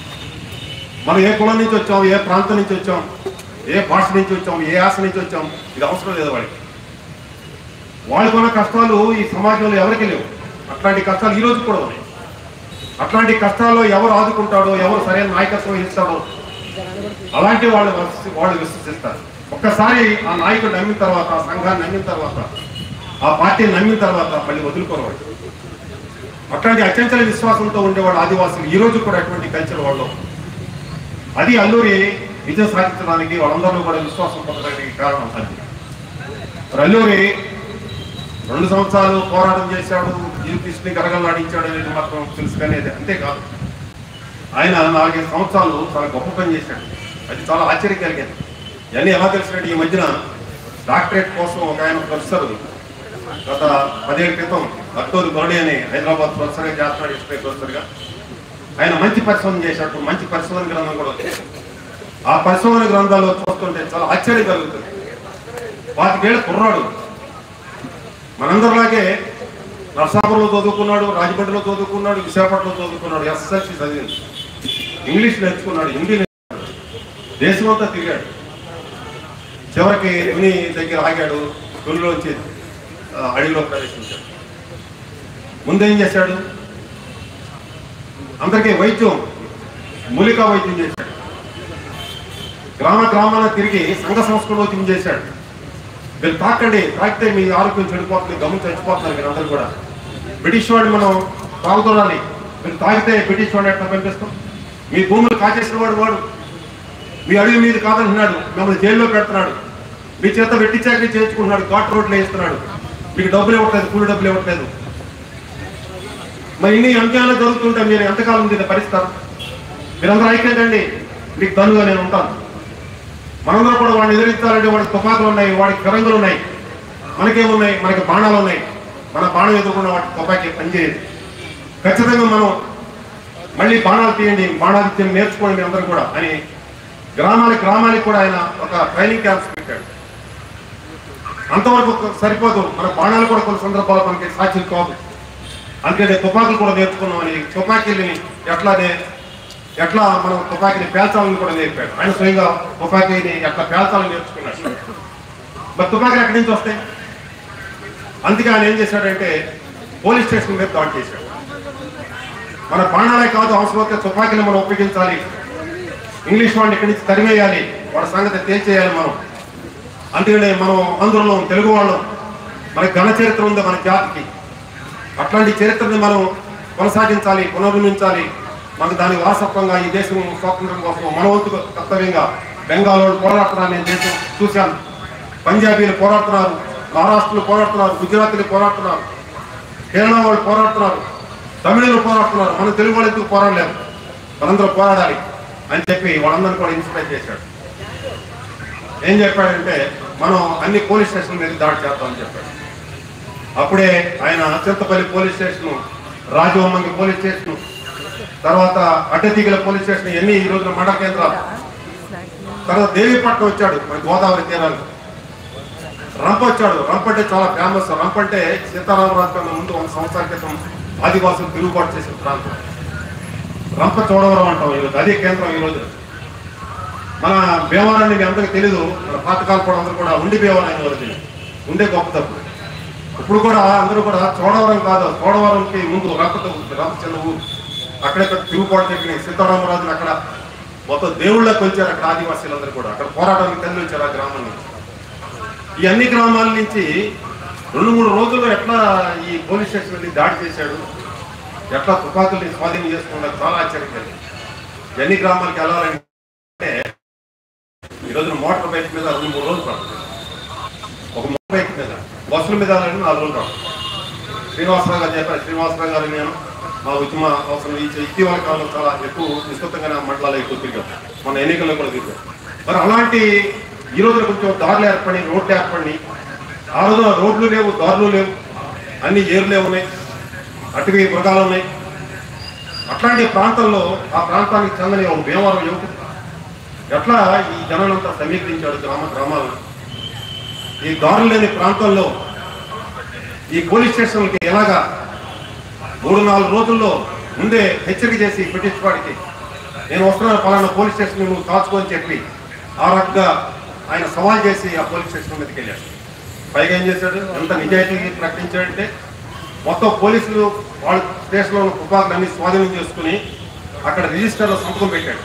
మనం ఏ కులం నుంచి వచ్చాం ఏ ప్రాంతం నుంచి వచ్చాం ఏ భాష నుంచి వచ్చాం ఏ ఆశ నుంచి వచ్చాం ఇది అవసరం లేదు వాడికి వాళ్ళకున్న కష్టాలు ఈ సమాజంలో ఎవరికి లేవు అట్లాంటి కష్టాలు ఈ రోజు కూడా ఉన్నాయి అట్లాంటి కష్టాల్లో ఎవరు ఆదుకుంటాడో ఎవరు సరైన నాయకత్వం వహిస్తాడో అలాంటి వాళ్ళు విశ్వసి- వాళ్ళు విశ్వసిస్తారు ఒక్కసారి ఆ నాయకుడు నమ్మిన తర్వాత ఆ సంఘాన్ని నమ్మిన తర్వాత ఆ పార్టీని నమ్మిన తర్వాత మళ్ళీ వదులుకోవాలి అట్లాంటి అత్యంతల విశ్వాసంతో ఉండేవాడు ఆదివాసులు ఈ రోజు కూడా అటువంటి కల్చర్ వాళ్ళు అది అల్లూరి విజయం సాధించడానికి వాళ్ళందరూ కూడా విశ్వాసం పొందడానికి కారణం అది మరి అల్లూరి రెండు సంవత్సరాలు పోరాటం చేశాడు జీవితీసుని గరగలాడించాడు అనేది మాత్రం తెలుసు కానీ అది అంతేకాదు ఆయన నాలుగైదు సంవత్సరాలు చాలా గొప్ప పని చేశాడు అది చాలా ఆశ్చర్యం కలిగింది ఇవన్నీ ఎలా తెలిసినట్టు ఈ మధ్యన డాక్టరేట్ కోసం ఒక ఆయన ప్రొఫెసర్ గత పదేళ్ల క్రితం అక్టోరు గొరడి అని హైదరాబాద్ ప్రొఫెసర్గా చేస్తున్నాడు హిస్టరీ ప్రొఫెసర్గా ఆయన మంచి పరిశోధన చేశాడు మంచి పరిశోధన గ్రంథం కూడా వచ్చింది ఆ పరిశోధన గ్రంథాల్లో చూస్తుంటే చాలా ఆశ్చర్యం కలుగుతుంది పాతికేళ్ళ కుర్రాడు మనందరిలాగే నర్సాపురంలో చదువుకున్నాడు రాజమండ్రిలో చదువుకున్నాడు విశాఖపట్నంలో చదువుకున్నాడు ఎస్ఎస్ఎల్సి చదివింది ఇంగ్లీష్ నేర్చుకున్నాడు హిందీ నేర్చుకున్నాడు దేశమంతా తిరిగాడు చివరికి తుని దగ్గర ఆగాడు తునిలోంచి ఆ, అడవిలో ప్రవేశించాడు ముందేం చేశాడు అందరికీ వైద్యం మూలికా వైద్యం చేశాడు గ్రామ గ్రామాన తిరిగి సంఘ సంస్కృతం చేశాడు మీరు తాకండి తాకితే మీ ఆరోగ్యం చెడిపోతుంది గమని చచ్చిపోతున్నారు మీరు అందరూ కూడా బ్రిటిష్ వాడిని మనం తాగుతున్నాలి మీరు తాగితే బ్రిటిష్ వాడిని ఎట్లా పంపిస్తాం మీ భూములు కాచేసిన వాడు వాడు మీ అడవి మీద కాదంటున్నాడు మిమ్మల్ని జైల్లో పెడుతున్నాడు మీ చేత వెట్టి చాకరీ చేయించుకుంటున్నాడు ఘాట్ రోడ్లు వేస్తున్నాడు మీకు డబ్బులు ఇవ్వట్లేదు కూలి డబ్బులు ఇవ్వట్లేదు మరి ఇన్ని అంశాలు జరుగుతుంటే మీరు ఎంతకాలం దీన్ని భరిస్తారు మీరందరూ ఐక్యండి మీకు తనుగా నేను ఉంటాను మనందరూ కూడా వాడిని ఎదిరించాలంటే వాడికి తుపాకులు ఉన్నాయి వాడికి ఫిరంగులు ఉన్నాయి మనకేమున్నాయి మనకి బాణాలు ఉన్నాయి మన బాణం ఎదుర్కొన్న వాటి తుపాకీ పనిచేయదు ఖచ్చితంగా మనం మళ్ళీ బాణాలు తీయండి బాణాదిత్యం నేర్చుకోండి అందరూ కూడా అని గ్రామాల గ్రామానికి కూడా ఆయన ఒక ట్రైనింగ్ క్యాంప్స్ పెట్టాడు అంతవరకు సరిపోదు మన బాణాలు కూడా కొన్ని సందర్భాలు మనకి సాధ్యం కాదు అందుకనే తుపాకులు కూడా నేర్చుకున్నామని తుపాకీని ఎట్లానే ఎట్లా మనం తుపాకీని పేల్చాలని కూడా నేర్పాడు ఆయన స్వయంగా తుపాకీని ఎట్లా పేల్చాలని నేర్చుకున్నాడు మరి తుపాకీలు ఎక్కడి నుంచి వస్తాయి అందుకే ఆయన ఏం చేశాడంటే పోలీస్ స్టేషన్ మీద దాడి చేశాడు మన బాణాలే కాదు అవసరమైతే తుపాకీని మనం ఉపయోగించాలి ఇంగ్లీష్ వాడిని ఇక్కడి నుంచి తరిమేయాలి వాడి సంగతి తేల్చేయాలి మనం అందుకనే మనం ఆంధ్రలో తెలుగు వాళ్ళం మనకి ఘన చరిత్ర ఉంది మన జాతికి అట్లాంటి చరిత్రని మనం కొనసాగించాలి పునర్నిర్మించాలి మనకు దాని వారసత్వంగా ఈ దేశం స్వాతంత్రం కోసం మన వంతు కర్తవ్యంగా బెంగాల్ వాళ్ళు పోరాడుతున్నారు నేను దేశం చూశాను పంజాబీలు పోరాడుతున్నారు మహారాష్ట్రలు పోరాడుతున్నారు గుజరాతీలు పోరాడుతున్నారు కేరళ వాళ్ళు పోరాడుతున్నారు తమిళులు పోరాడుతున్నారు మన తెలుగు వాళ్ళు ఎందుకు పోరాడలేము మనందరూ పోరాడాలి అని చెప్పి వాళ్ళందరినీ కూడా ఇన్స్పైర్ చేశాడు ఏం చెప్పాడంటే మనం అన్ని పోలీస్ స్టేషన్ మీద దాడి చేద్దామని చెప్పాడు అప్పుడే ఆయన Chintapalli police station Rajavommangi police station తర్వాత అడ్డతీగల పోలీస్ స్టేషన్ ఇవన్నీ ఈ రోజున మండల కేంద్రాలు తర్వాత దేవీపట్నం వచ్చాడు మన గోదావరి తీరాలు రంప వచ్చాడు రంప అంటే చాలా ఫేమస్ రంప అంటే సీతారామరాజు కన్నా ముందు ఒక సంవత్సరాల క్రితం ఆదివాసులు తిరుగుబాటు చేసిన ప్రాంతం రంప చోడవరం అంటాం ఈరోజు అదే కేంద్రం ఈరోజు మన భీమవరాన్ని మీ అందరికీ తెలీదు మన పాతకాల కూడా అందరూ కూడా ఉండి భీమవరం అనే వరకు ఉండే గొప్ప తప్పు ఇప్పుడు కూడా అందరూ కూడా చోడవరం కాదు చోడవరంకి ముందు రంపత రంప చిన్న ఊరు అక్కడే పెద్ద తిరుగుబాటు చెప్పిన సీతారామరాజుని అక్కడ మొత్తం దేవుళ్ళకి వచ్చారు అక్కడ ఆదివాసీలందరూ కూడా అక్కడ పోరాటానికి తల్లి వచ్చారు ఆ గ్రామం నుంచి ఈ అన్ని గ్రామాల నుంచి రెండు మూడు రోజుల్లో ఎట్లా ఈ పోలీస్ స్టేషన్ వెళ్ళి దాడి చేశాడు ఎట్లా తుపాకుల్ని స్వాధీనం చేసుకున్నారు చాలా ఆశ్చర్యం కలిగింది. ఈ అన్ని గ్రామాలకు వెళ్ళాలంటే ఈ రోజున మోటార్ బైక్ మీద రెండు మూడు రోజులు పడుతుంది ఒక మోటార్ బైక్ మీద బస్సుల మీద వెళ్ళాలంటే నాలుగు రోజులు పడుతుంది శ్రీనివాసరావు గారు చెప్పారు శ్రీనివాసరావు గారు నేను మా ఉద్యమ అవసరం ఈ ఇటీవల కాలంలో చాలా ఎక్కువ విస్తృతంగా మండలాలు ఎక్కువ తిరిగాం మన ఎన్నికల్లో కూడా తిరిగాం మరి అలాంటి ఈ రోజున కొంచెం దారులు ఏర్పడి రోడ్లు ఏర్పడి ఆ రోజున రోడ్లు లేవు దారులు లేవు అన్ని ఏర్లే ఉన్నాయి అటవీ మృగాలు ఉన్నాయి అట్లాంటి ప్రాంతంలో ఆ ప్రాంతానికి చెందని ఒక భీమవరం యువకుడు ఎట్లా ఈ జనాలంతా సమీకరించాడు గ్రామ గ్రామాలను ఈ దారులు లేని ప్రాంతంలో ఈ పోలీస్ స్టేషన్లకి ఎలాగా మూడు నాలుగు రోజుల్లో ముందే హెచ్చరిక చేసి బ్రిటిష్ వాడికి నేను వస్తున్నాను పలానా పోలీస్ స్టేషన్ నువ్వు కాచుకొని చెప్పి ఆ రకంగా ఆయన సవాల్ చేసి ఆ పోలీస్ స్టేషన్ మీదకి వెళ్ళాడు పైగా ఏం చేశాడు ఎంత నిజాయితీ ప్రకటించాడంటే మొత్తం పోలీసులు వాళ్ళ స్టేషన్లో ఉన్న తుపాకులు అన్ని స్వాధీనం చేసుకుని అక్కడ రిజిస్టర్లో సంతకం పెట్టాడు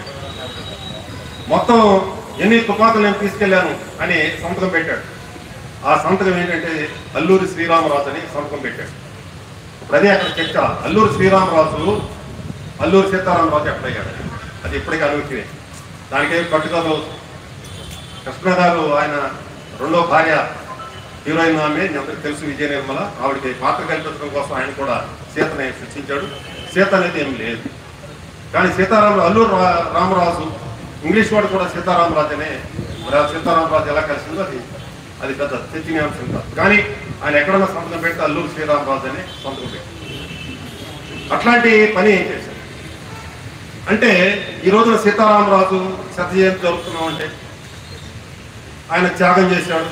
మొత్తం ఎన్ని తుపాకులు నేను తీసుకెళ్లాను అని సంతకం పెట్టాడు ఆ సంతకం ఏంటంటే అల్లూరి శ్రీరామరాజు అని సంతకం పెట్టాడు ఇప్పుడు అదే అక్కడ చర్చ అల్లూరి శ్రీరామరాజు అల్లూరి సీతారామరాజు ఎప్పుడయ్యాడు అది ఇప్పటికీ అనుమతినే దానికే కట్టుకథలు కృష్ణ గారు ఆయన రెండో భార్య హీరోయిన్ ఆమె మీ అందరికీ తెలుసు విజయ నిర్మల ఆవిడకి పాత్ర కల్పించడం కోసం ఆయన కూడా సీతని సృష్టించాడు సీత అనేది ఏం లేదు కానీ సీతారామ అల్లూరు రా- రామరాజు ఇంగ్లీష్ వాడు కూడా సీతారామరాజు అనే మరి ఆ సీతారామరాజు ఎలా కలిసిందో అది అది పెద్ద చర్చనీయాంశం కాదు కానీ ఆయన ఎక్కడన్నా సంతకం పెడితే అల్లూరు శ్రీరామరాజు అనే సంతకం పెట్టి అట్లాంటి పని ఏం చేశారు అంటే ఈ రోజున సీతారామరాజు శత జయంతి జరుపుతున్నాం అంటే ఆయన త్యాగం చేశాడు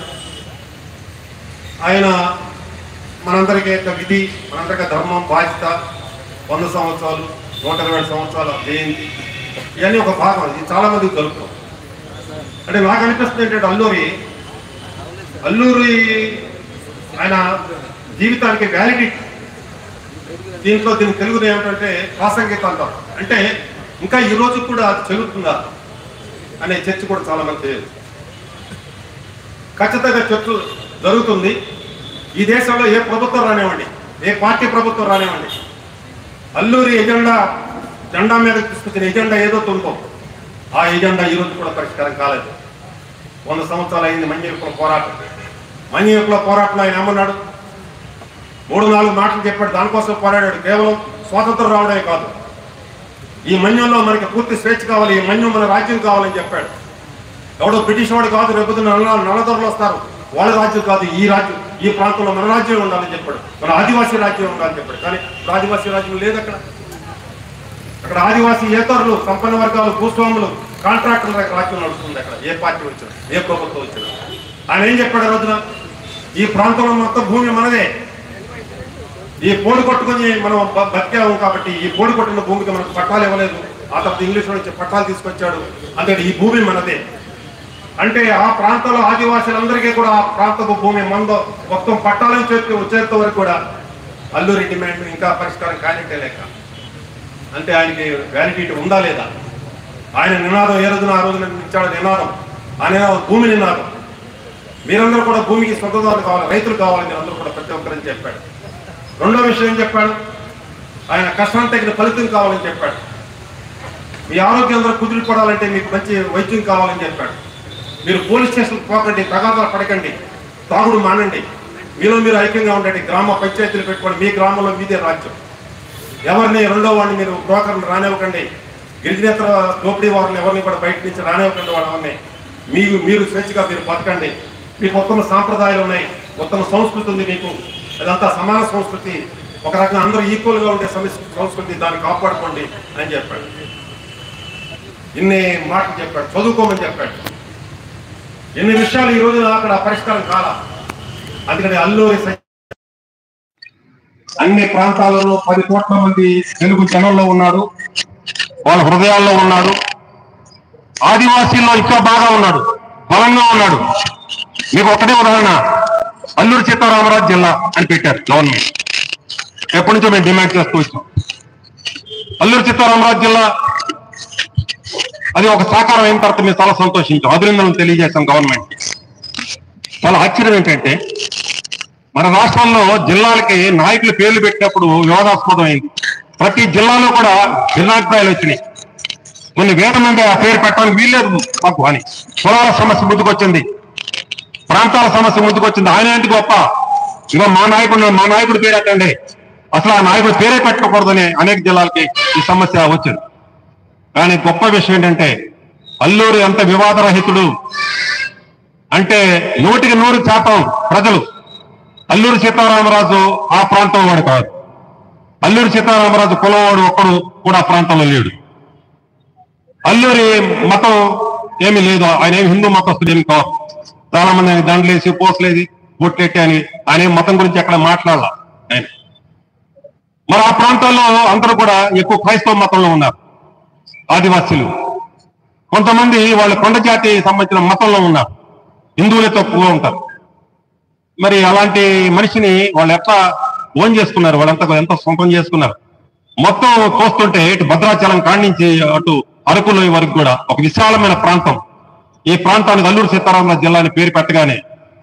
ఆయన మనందరికీ యొక్క విధి మనందరికీ ధర్మం బాధ్యత వంద సంవత్సరాలు నూట ఇరవై ఏడు సంవత్సరాల జయంతి ఇవన్నీ ఒక భాగం ఇది చాలా మందికి దొరుకుతాం అంటే నాకు అనిపిస్తుంది ఏంటంటే అల్లూరి అల్లూరి ఆయన జీవితానికి వ్యాలిడిటీ దీంట్లో దీని తెలుగులో ఏమిటంటే ప్రాసంగిక అంటారు అంటే ఇంకా ఈ రోజు కూడా అది చెల్లుతుందా అనే చర్చ కూడా చాలా మంది తెలియదు ఖచ్చితంగా చర్చ జరుగుతుంది ఈ దేశంలో ఏ ప్రభుత్వం రానివ్వండి ఏ పార్టీ ప్రభుత్వం రానివ్వండి అల్లూరి ఎజెండా జెండా మీద తీసుకొచ్చిన ఎజెండా ఏదో ఉందో ఆ ఎజెండా ఈ రోజు కూడా పరిష్కారం కాలేదు వంద సంవత్సరాలు అయింది మన్య విప్లవ పోరాటం మన్య విప్లవ పోరాటంలో ఆయన ఏమన్నాడు మూడు నాలుగు మాటలు చెప్పాడు దానికోసం పోరాడాడు కేవలం స్వాతంత్రం రావడమే కాదు ఈ మన్యంలో మనకి పూర్తి స్వేచ్ఛ కావాలి ఈ మన్యం మన రాజ్యం కావాలని చెప్పాడు ఎవడో బ్రిటిష్ వాడు కాదు రేపు నల్ల నల్లదొరలు వస్తారు వాళ్ళ రాజ్యం కాదు ఈ రాజ్యం ఈ ప్రాంతంలో మన రాజ్యం ఉండాలని చెప్పాడు మన ఆదివాసీ రాజ్యం ఉండాలని చెప్పాడు కానీ ఇప్పుడు ఆదివాసీ రాజ్యం లేదు అక్కడ అక్కడ ఆదివాసీ ఏతరులు సంపన్న వర్గాలు భూస్వాములు కాంట్రాక్టర్ల రాజ్యం నడుస్తుంది అక్కడ ఏ పార్టీ వచ్చినా ఏ ప్రభుత్వం వచ్చినా ఆయన ఏం చెప్పాడు ఆ రోజున ఈ ప్రాంతంలో మొత్తం భూమి మనదే ఈ పోడు కొట్టుకొని మనం బ- బతికాము కాబట్టి ఈ పోడు కొట్టిన భూమికి మనకు పట్టాలు ఇవ్వలేదు ఆ తర్వాత ఇంగ్లీష్ నుంచి పట్టాలు తీసుకొచ్చాడు అందుకని ఈ భూమి మనదే అంటే ఆ ప్రాంతంలో ఆదివాసులందరికీ కూడా ఆ ప్రాంతపు భూమి మందో మొత్తం పట్టాలను చేతి వచ్చేంత వరకు కూడా అల్లూరి డిమాండ్ ఇంకా పరిష్కారం కానిట్టే లేక అంటే ఆయనకి వ్యాలిడిటీ ఉందా లేదా ఆయన నినాదం ఏ రోజున ఆ రోజున ఇచ్చాడు నినాదం ఆ నినాదం భూమి నినాదం మీరందరూ కూడా భూమికి స్వతంత్రాలు కావాలి రైతులు కావాలని మీరు అందరూ కూడా ప్రతి ఒక్కరని చెప్పాడు రెండో విషయం ఏం చెప్పాడు ఆయన కష్టానికి తగిన ఫలితం కావాలని చెప్పాడు మీ ఆరోగ్యం అందరూ కుదిరిపడాలంటే మీకు మంచి వైద్యం కావాలని చెప్పాడు మీరు పోలీస్ స్టేషన్ పోకండి తగాదాలు పడకండి తాగుడు మానండి మీలో మీరు ఐక్యంగా ఉండండి గ్రామ పంచాయతీలు పెట్టుకోండి మీ గ్రామంలో మీదే రాజ్యం ఎవరిని రెండో వాడిని మీరు బ్రోకర్ని రానివ్వకండి గిరిజనేతర దోపిడీ వారిని ఎవరిని కూడా బయట నుంచి రానివ్వకండి వాళ్ళని మీరు మీరు స్వేచ్ఛగా మీరు బతకండి మీకు ఉత్తమ సాంప్రదాయాలు ఉన్నాయి ఉత్తమ సంస్కృతి ఉంది మీకు అదంతా సమాన సంస్కృతి ఒక రకంగా అందరూ ఈక్వల్ గా ఉండే సంస్కృతి సంస్కృతి దాన్ని కాపాడుకోండి అని చెప్పాడు ఇన్ని మాటలు చెప్పాడు చదువుకోమని చెప్పాడు ఎన్ని విషయాలు ఈ రోజున అక్కడ పరిష్కారం కాల అందుకని అల్లూరి సై- అన్ని ప్రాంతాలలో పది కోట్ల మంది తెలుగు జనంలో ఉన్నాడు వాళ్ళ హృదయాల్లో ఉన్నాడు ఆదివాసీల్లో ఇంకా బాగా ఉన్నాడు బలంగా ఉన్నాడు మీకు ఒకటే ఉదాహరణ అల్లూరు సీతారామరాజు జిల్లా అని పెట్టారు గవర్నమెంట్ ఎప్పటి నుంచో మేము డిమాండ్ చేస్తూ వచ్చాం అల్లూరు సీతారామరాజు జిల్లా అది ఒక సాకారం అయిన తర్వాత మేము చాలా సంతోషించాం అభినందనలు తెలియజేశాం గవర్నమెంట్ చాలా ఆశ్చర్యం ఏంటంటే మన రాష్ట్రంలో జిల్లాలకి నాయకులు పేర్లు పెట్టినప్పుడు వివాదాస్పదం అయింది ప్రతి జిల్లాలో కూడా భిన్నాభిప్రాయాలు వచ్చినాయి కొన్ని వేల మంది ఆ పేరు పెట్టడానికి వీల్లేదు మాకు అని కులాల సమస్య ముందుకొచ్చింది ప్రాంతాల సమస్య ముందుకొచ్చింది ఆయన ఏంటి గొప్ప ఇక మా నాయకుడు మా నాయకుడి పేరు ఎట్టండి అసలు ఆ నాయకుడి పేరే పెట్టకూడదని అనేక జిల్లాలకి ఈ సమస్య వచ్చింది కానీ గొప్ప విషయం ఏంటంటే అల్లూరి ఎంత వివాదరహితుడు అంటే నూటికి నూరు శాతం ప్రజలు అల్లూరి సీతారామరాజు ఆ ప్రాంతం వాడు కాదు అల్లూరి సీతారామరాజు కులవాడు ఒక్కడు కూడా ఆ ప్రాంతంలో లేడు అల్లూరి మతం ఏమీ లేదు ఆయన ఏమి హిందూ మతస్థుడు ఏమి కాదు చాలా మంది ఆయన దండలేసి పోసలేది బొట్టెట్టి అని ఆయన ఏం మతం గురించి అక్కడ మాట్లాడాల ఆయన మరి ఆ ప్రాంతాల్లో అందరూ కూడా ఎక్కువ క్రైస్తవ మతంలో ఉన్నారు ఆదివాసీలు కొంతమంది వాళ్ళ కొండ జాతి సంబంధించిన మతంలో ఉన్నారు హిందువులే తక్కువ ఉంటారు మరి అలాంటి మనిషిని వాళ్ళు ఎట్లా ఓన్ చేసుకున్నారు వాళ్ళంతా ఎంత సొంతం చేసుకున్నారు మొత్తం చూస్తుంటే ఇటు భద్రాచలం కాణించి అటు అరకులోయ వరకు కూడా ఒక విశాలమైన ప్రాంతం ఈ ప్రాంతానికి అల్లూరు సీతారామరాజు జిల్లా అని పేరు పెట్టగానే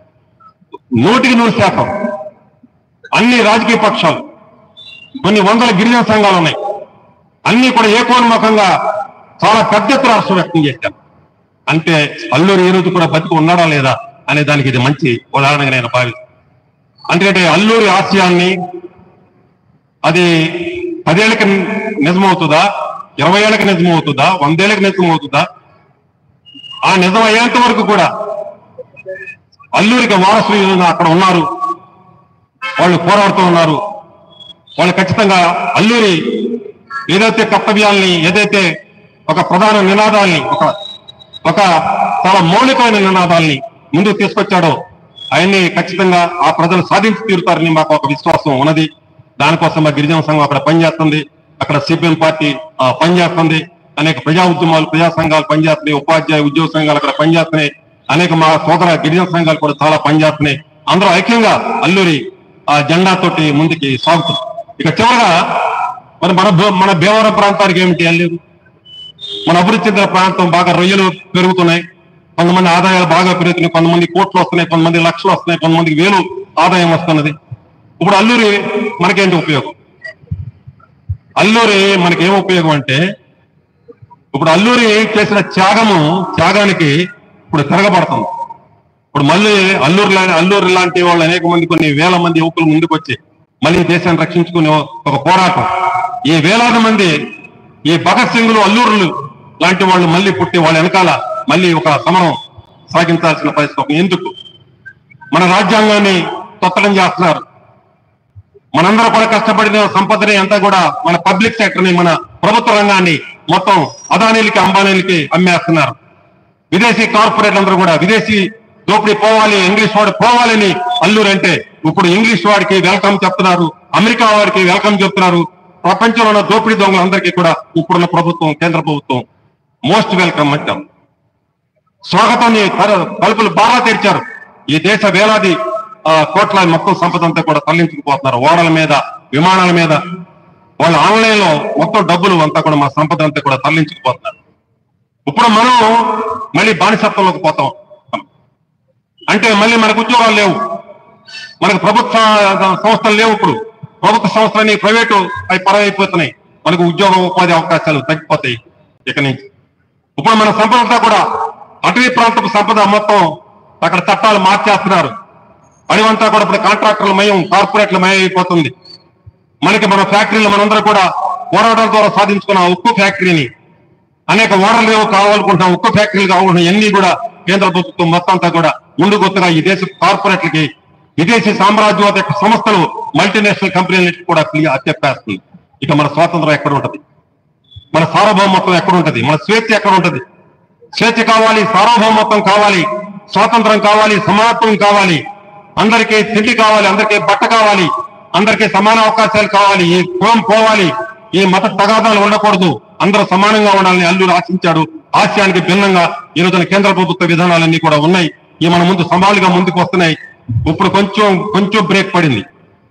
నూటికి నూరు శాతం అన్ని రాజకీయ పక్షాలు కొన్ని వందల గిరిజన సంఘాలు ఉన్నాయి అన్ని కూడా ఏకోన్ముఖంగా చాలా పెద్ద ఎత్తున హర్షం వ్యక్తం చేశారు అంటే అల్లూరు ఈ రోజు కూడా బతికి ఉన్నాడా లేదా అనే దానికి ఇది మంచి ఉదాహరణగా నేను భావిస్తాను ఎందుకంటే అల్లూరి ఆశయాన్ని అది పదేళ్ళకి నిజమవుతుందా ఇరవై ఏళ్ళకి నిజమవుతుందా వందేళ్ళకి నిజమవుతుందా ఆ నిజం అయ్యేంత వరకు కూడా అల్లూరికి వారసులు ఈ రోజున అక్కడ ఉన్నారు వాళ్ళు పోరాడుతూ ఉన్నారు వాళ్ళు ఖచ్చితంగా అల్లూరి ఏదైతే కర్తవ్యాల్ని ఏదైతే ఒక ప్రధాన నినాదాల్ని ఒక ఒక చాలా మౌలికమైన నినాదాల్ని ముందుకు తీసుకొచ్చాడో ఆయన్ని ఖచ్చితంగా ఆ ప్రజలు సాధించి తీరుతారని మాకు ఒక విశ్వాసం ఉన్నది దానికోసం మా గిరిజన సంఘం అక్కడ పనిచేస్తుంది అక్కడ సిపిఎం పార్టీ ఆ, పనిచేస్తుంది అనేక ప్రజా ఉద్యమాలు ప్రజా సంఘాలు పనిచేస్తున్నాయి ఉపాధ్యాయ ఉద్యోగ సంఘాలు అక్కడ పనిచేస్తున్నాయి అనేక మా సోదర గిరిజన సంఘాలు కూడా చాలా పనిచేస్తున్నాయి అందరూ ఐక్యంగా అల్లూరి ఆ జెండా తోటి ముందుకి సాగుతుంది ఇక చివరగా మరి మన భూ- మన భీమవరం ప్రాంతానికి ఏమిటి అల్లేదు మన అభివృద్ధి చెందిన ప్రాంతం బాగా రొయ్యలు పెరుగుతున్నాయి కొంతమంది ఆదాయాలు బాగా పెరుగుతున్నాయి కొంతమంది కోట్లు వస్తున్నాయి కొంతమంది లక్షలు వస్తున్నాయి కొంతమందికి వేలు ఆదాయం వస్తున్నది ఇప్పుడు అల్లూరి మనకేంటి ఉపయోగం అల్లూరి మనకి ఏం ఉపయోగం అంటే ఇప్పుడు అల్లూరి చేసిన త్యాగము త్యాగానికి ఇప్పుడు తిరగబడుతుంది ఇప్పుడు మళ్ళీ అల్లూరు లాంటి అల్లూరు లాంటి వాళ్ళు అనేక మంది కొన్ని వేల మంది యువకులు ముందుకు వచ్చి మళ్ళీ దేశాన్ని రక్షించుకునే ఒక పోరాటం ఈ వేలాది మంది ఈ భగత్ సింగ్లు అల్లూరులు లాంటి వాళ్ళు మళ్ళీ పుట్టి వాళ్ళ వెనకాల మళ్ళీ ఒక సమరం సాగించాల్సిన పరిస్థితి ఒక ఎందుకు మన రాజ్యాంగాన్ని తొత్తడం చేస్తున్నారు మనందరూ కూడా కష్టపడిన సంపదని అంతా కూడా మన పబ్లిక్ సెక్టర్ ని మన ప్రభుత్వ రంగాన్ని మొత్తం అదానీలకి అంబానీలకి అమ్మేస్తున్నారు విదేశీ కార్పొరేట్లు అందరూ కూడా విదేశీ దోపిడీ పోవాలి ఇంగ్లీష్ వాడు పోవాలని అల్లూరు అంటే ఇప్పుడు ఇంగ్లీష్ వాడికి వెల్కమ్ చెప్తున్నారు అమెరికా వాడికి వెల్కమ్ చెప్తున్నారు ప్రపంచంలో ఉన్న దోపిడీ దొంగలందరికీ కూడా ఇప్పుడున్న ప్రభుత్వం కేంద్ర ప్రభుత్వం మోస్ట్ వెల్కమ్ అంటాం స్వాగతాన్ని తర- తలుపులు బాగా తెరిచారు ఈ దేశ వేలాది ఆ, కోట్ల మొత్తం సంపద అంతా కూడా తరలించుకుపోతున్నారు ఓడల మీద విమానాల మీద వాళ్ళు ఆన్లైన్ లో మొత్తం డబ్బులు అంతా కూడా మా సంపద అంతా కూడా తరలించుకుపోతున్నారు ఇప్పుడు మనం మళ్ళీ బానిసత్వంలోకి పోతాం అంటే మళ్ళీ మనకు ఉద్యోగాలు లేవు మనకు ప్రభుత్వ సంస్థలు లేవు ఇప్పుడు ప్రభుత్వ సంస్థలని ప్రైవేటు అవి పరవైపోతున్నాయి మనకు ఉద్యోగ ఉపాధి అవకాశాలు తగ్గిపోతాయి ఇక నుంచి ఇప్పుడు మన సంపద అంతా కూడా అటవీ ప్రాంతపు సంపద మొత్తం అక్కడ చట్టాలు మార్చేస్తున్నారు అడివంతా కూడా ఇప్పుడు కాంట్రాక్టర్ల మయం కార్పొరేట్ల మయం అయిపోతుంది మనకి మన ఫ్యాక్టరీలు మనందరూ కూడా పోరాటాల ద్వారా సాధించుకున్న ఆ ఉక్కు ఫ్యాక్టరీని అనేక ఓడలు ఏవో కావాలనుకుంటున్నాం ఉక్కు ఫ్యాక్టరీలు కావాలనుకుంటున్నాం ఇవన్నీ కూడా కేంద్ర ప్రభుత్వం మొత్తం అంతా కూడా ముందుకొత్తగా ఈ దేశ కార్పొరేట్లకి విదేశీ సామ్రాజ్యవాద సంస్థలు మల్టీనేషనల్ కంపెనీలకి కూడా చెప్పేస్తుంది ఇక మన స్వాతంత్రం ఎక్కడ ఉంటది మన సార్వభౌమత్వం ఎక్కడ ఉంటది మన స్వేచ్ఛ ఎక్కడ ఉంటది స్వేచ్ఛ కావాలి సార్వభౌమత్వం కావాలి స్వాతంత్రం కావాలి సమానత్వం కావాలి అందరికీ తిండి కావాలి అందరికీ బట్ట కావాలి అందరికీ సమాన అవకాశాలు కావాలి ఈ కులం పోవాలి ఈ మత తగాదాలు ఉండకూడదు అందరూ సమానంగా ఉండాలని అల్లుడు ఆశించాడు ఆశయానికి భిన్నంగా ఈ రోజున కేంద్ర ప్రభుత్వ విధానాలన్నీ కూడా ఉన్నాయి ఈ మన ముందు సవాలుగా ముందుకు వస్తున్నాయి ఇప్పుడు కొంచెం కొంచెం బ్రేక్ పడింది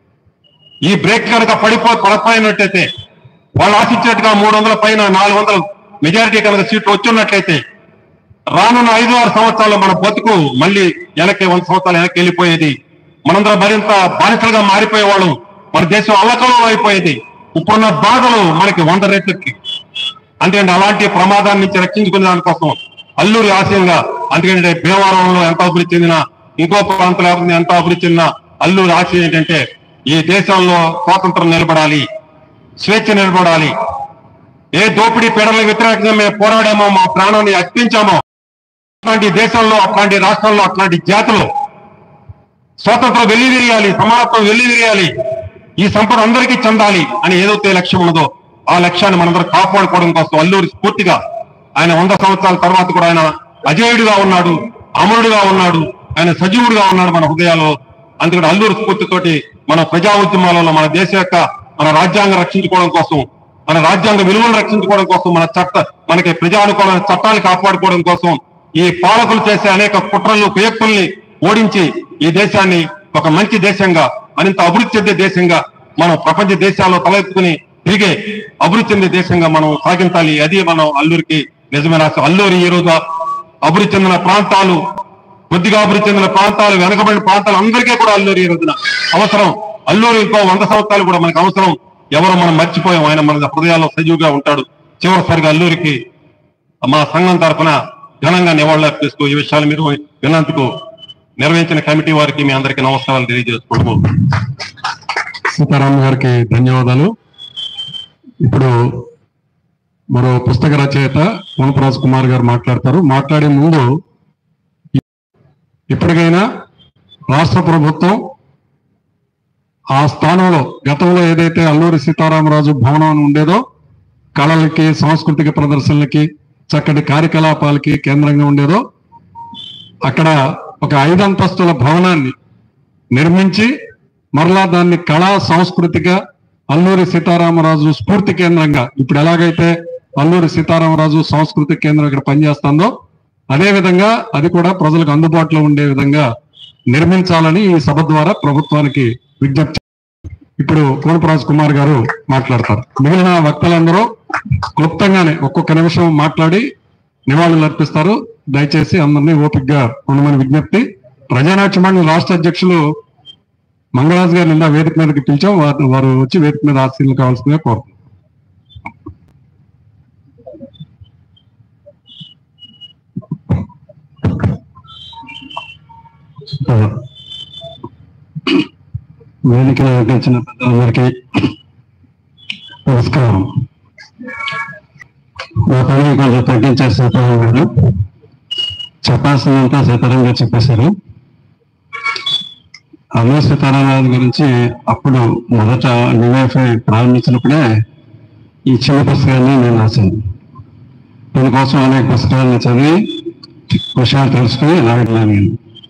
ఈ బ్రేక్ కనుక పడిపో పడిపోయినట్టయితే వాళ్ళు ఆశించినట్టుగా మూడు వందల పైన నాలుగు వందల మెజారిటీ కనుక సీట్లు వచ్చున్నట్లయితే రానున్న ఐదు ఆరు సంవత్సరాల్లో మన బతుకు మళ్ళీ వెనక్కి వంద సంవత్సరాలు వెనక్కి వెళ్ళిపోయేది మనందరం మరింత బానిసలుగా మారిపోయేవాళ్ళం మన దేశం అల్లకలం అయిపోయేది ఇప్పుడున్న బాధలు మనకి వంద రెట్లకి అందుకంటే అలాంటి ప్రమాదాన్ని నుంచి రక్షించుకునే దానికోసం అల్లూరి ఆశయంగా అందుకంటే భీమవరంలో ఎంత అభివృద్ధి చెందిన ఇంకో ప్రాంతంలో ఎంత అభివృద్ధి చెందిన అల్లూరి ఆశయం ఏంటంటే ఈ దేశంలో స్వాతంత్రం నిలబడాలి స్వేచ్ఛ నిలబడాలి ఏ దోపిడీ పీడలకు వ్యతిరేకంగా మేము పోరాడామో మా ప్రాణాన్ని అర్పించామో అట్లాంటి దేశంలో అట్లాంటి రాష్ట్రాల్లో అట్లాంటి జాతులు స్వాతంత్రం వెల్లివిరియాలి సమానత్వం వెల్లివిరియాలి ఈ సంపద అందరికీ చెందాలి అని ఏదైతే లక్ష్యం ఉన్నదో ఆ లక్ష్యాన్ని మనందరం కాపాడుకోవడం కోసం అల్లూరి స్ఫూర్తిగా ఆయన వంద సంవత్సరాల తర్వాత కూడా ఆయన అజేయుడిగా ఉన్నాడు అమరుడిగా ఉన్నాడు ఆయన సజీవుడిగా ఉన్నాడు మన హృదయాల్లో అందుకని అల్లూరి స్ఫూర్తితోటి మన ప్రజా ఉద్యమాలలో మన దేశ యొక్క మన రాజ్యాంగం రక్షించుకోవడం కోసం మన రాజ్యాంగ విలువలను రక్షించుకోవడం కోసం మన చట్ట మనకి ప్రజానుకూలమైన చట్టాలు కాపాడుకోవడం కోసం ఈ పాలకులు చేసే అనేక కుట్రలు కుయక్తుల్ని ఓడించి ఈ దేశాన్ని ఒక మంచి దేశంగా మరింత అభివృద్ధి చెందే దేశంగా మనం ప్రపంచ దేశాల్లో తలెత్తుకుని తిరిగే అభివృద్ధి చెందే దేశంగా మనం సాగించాలి అది మనం అల్లూరికి నిజమైన ఆశ. అల్లూరి ఈ రోజు అభివృద్ధి చెందిన ప్రాంతాలు కొద్దిగా అభివృద్ధి చెందిన ప్రాంతాలు వెనకబడిన ప్రాంతాలు అందరికీ కూడా అల్లూరి ఈ రోజున అవసరం అల్లూరి ఇంకో వంద సంవత్సరాలు కూడా మనకు అవసరం ఎవరు మనం మర్చిపోయాం ఆయన మన హృదయాల్లో సజీవుగా ఉంటాడు చివరిసారిగా అల్లూరికి మా సంఘం తరఫున ఘనంగా నివాళులు అర్పిస్తూ ఈ విషయాలు మీరు విన్నందుకు నిర్వహించిన కమిటీ వారికి మీ అందరికీ నమస్కారాలు తెలియజేసుకుంటూ సీతారాం గారికి ధన్యవాదాలు ఇప్పుడు మరో పుస్తక రచయిత వనపరాజ్ కుమార్ గారు మాట్లాడతారు మాట్లాడే ముందు ఇప్పటికైనా రాష్ట్ర ప్రభుత్వం ఆ స్థానంలో గతంలో ఏదైతే అల్లూరి సీతారామరాజు భవనం అని ఉండేదో కళలకి సాంస్కృతిక ప్రదర్శనలకి చక్కటి కార్యకలాపాలకి కేంద్రంగా ఉండేదో అక్కడ ఒక ఐదంతస్తుల భవనాన్ని నిర్మించి మరలా దాన్ని కళా సాంస్కృతిక అల్లూరి సీతారామరాజు స్ఫూర్తి కేంద్రంగా ఇప్పుడు ఎలాగైతే అల్లూరి సీతారామరాజు సాంస్కృతిక కేంద్రం ఇక్కడ పనిచేస్తుందో అదే విధంగా అది కూడా ప్రజలకు అందుబాటులో ఉండే విధంగా నిర్మించాలని ఈ సభ ద్వారా ప్రభుత్వానికి విజ్ఞప్తి ఇప్పుడు కోనపరాజు కుమార్ గారు మాట్లాడతారు మిగిలిన వక్తలందరూ క్లుప్తంగానే ఒక్కొక్క నిమిషం మాట్లాడి నివాళులు అర్పిస్తారు దయచేసి అందరినీ ఓపికగా ఉండమని విజ్ఞప్తి ప్రజానాట్య మండలి రాష్ట్ర అధ్యక్షులు మంగళరాజు గారు నిన్న వేదిక మీదకి పిలిచాం వారు వారు వచ్చి వేదిక మీద ఆశీర్లు కావాల్సిందిగా కోరుతున్నాం వేదిక వచ్చిన పెద్దలందరికీ నమస్కారం నా పని కొంచెం తగ్గించారు సీతారాం గారు చెప్పాల్సిందంతా సీతారాం గారు చెప్పేశారు అల్లూరి సీతారామరాజు గురించి అప్పుడు మొదట డివైఫై ప్రారంభించినప్పుడే ఈ చిన్న పుస్తకాన్ని నేను రాశాను దీనికోసం అనేక పుస్తకాలను చదివి విషయాలు తెలుసుకుని రాయడం జరిగింది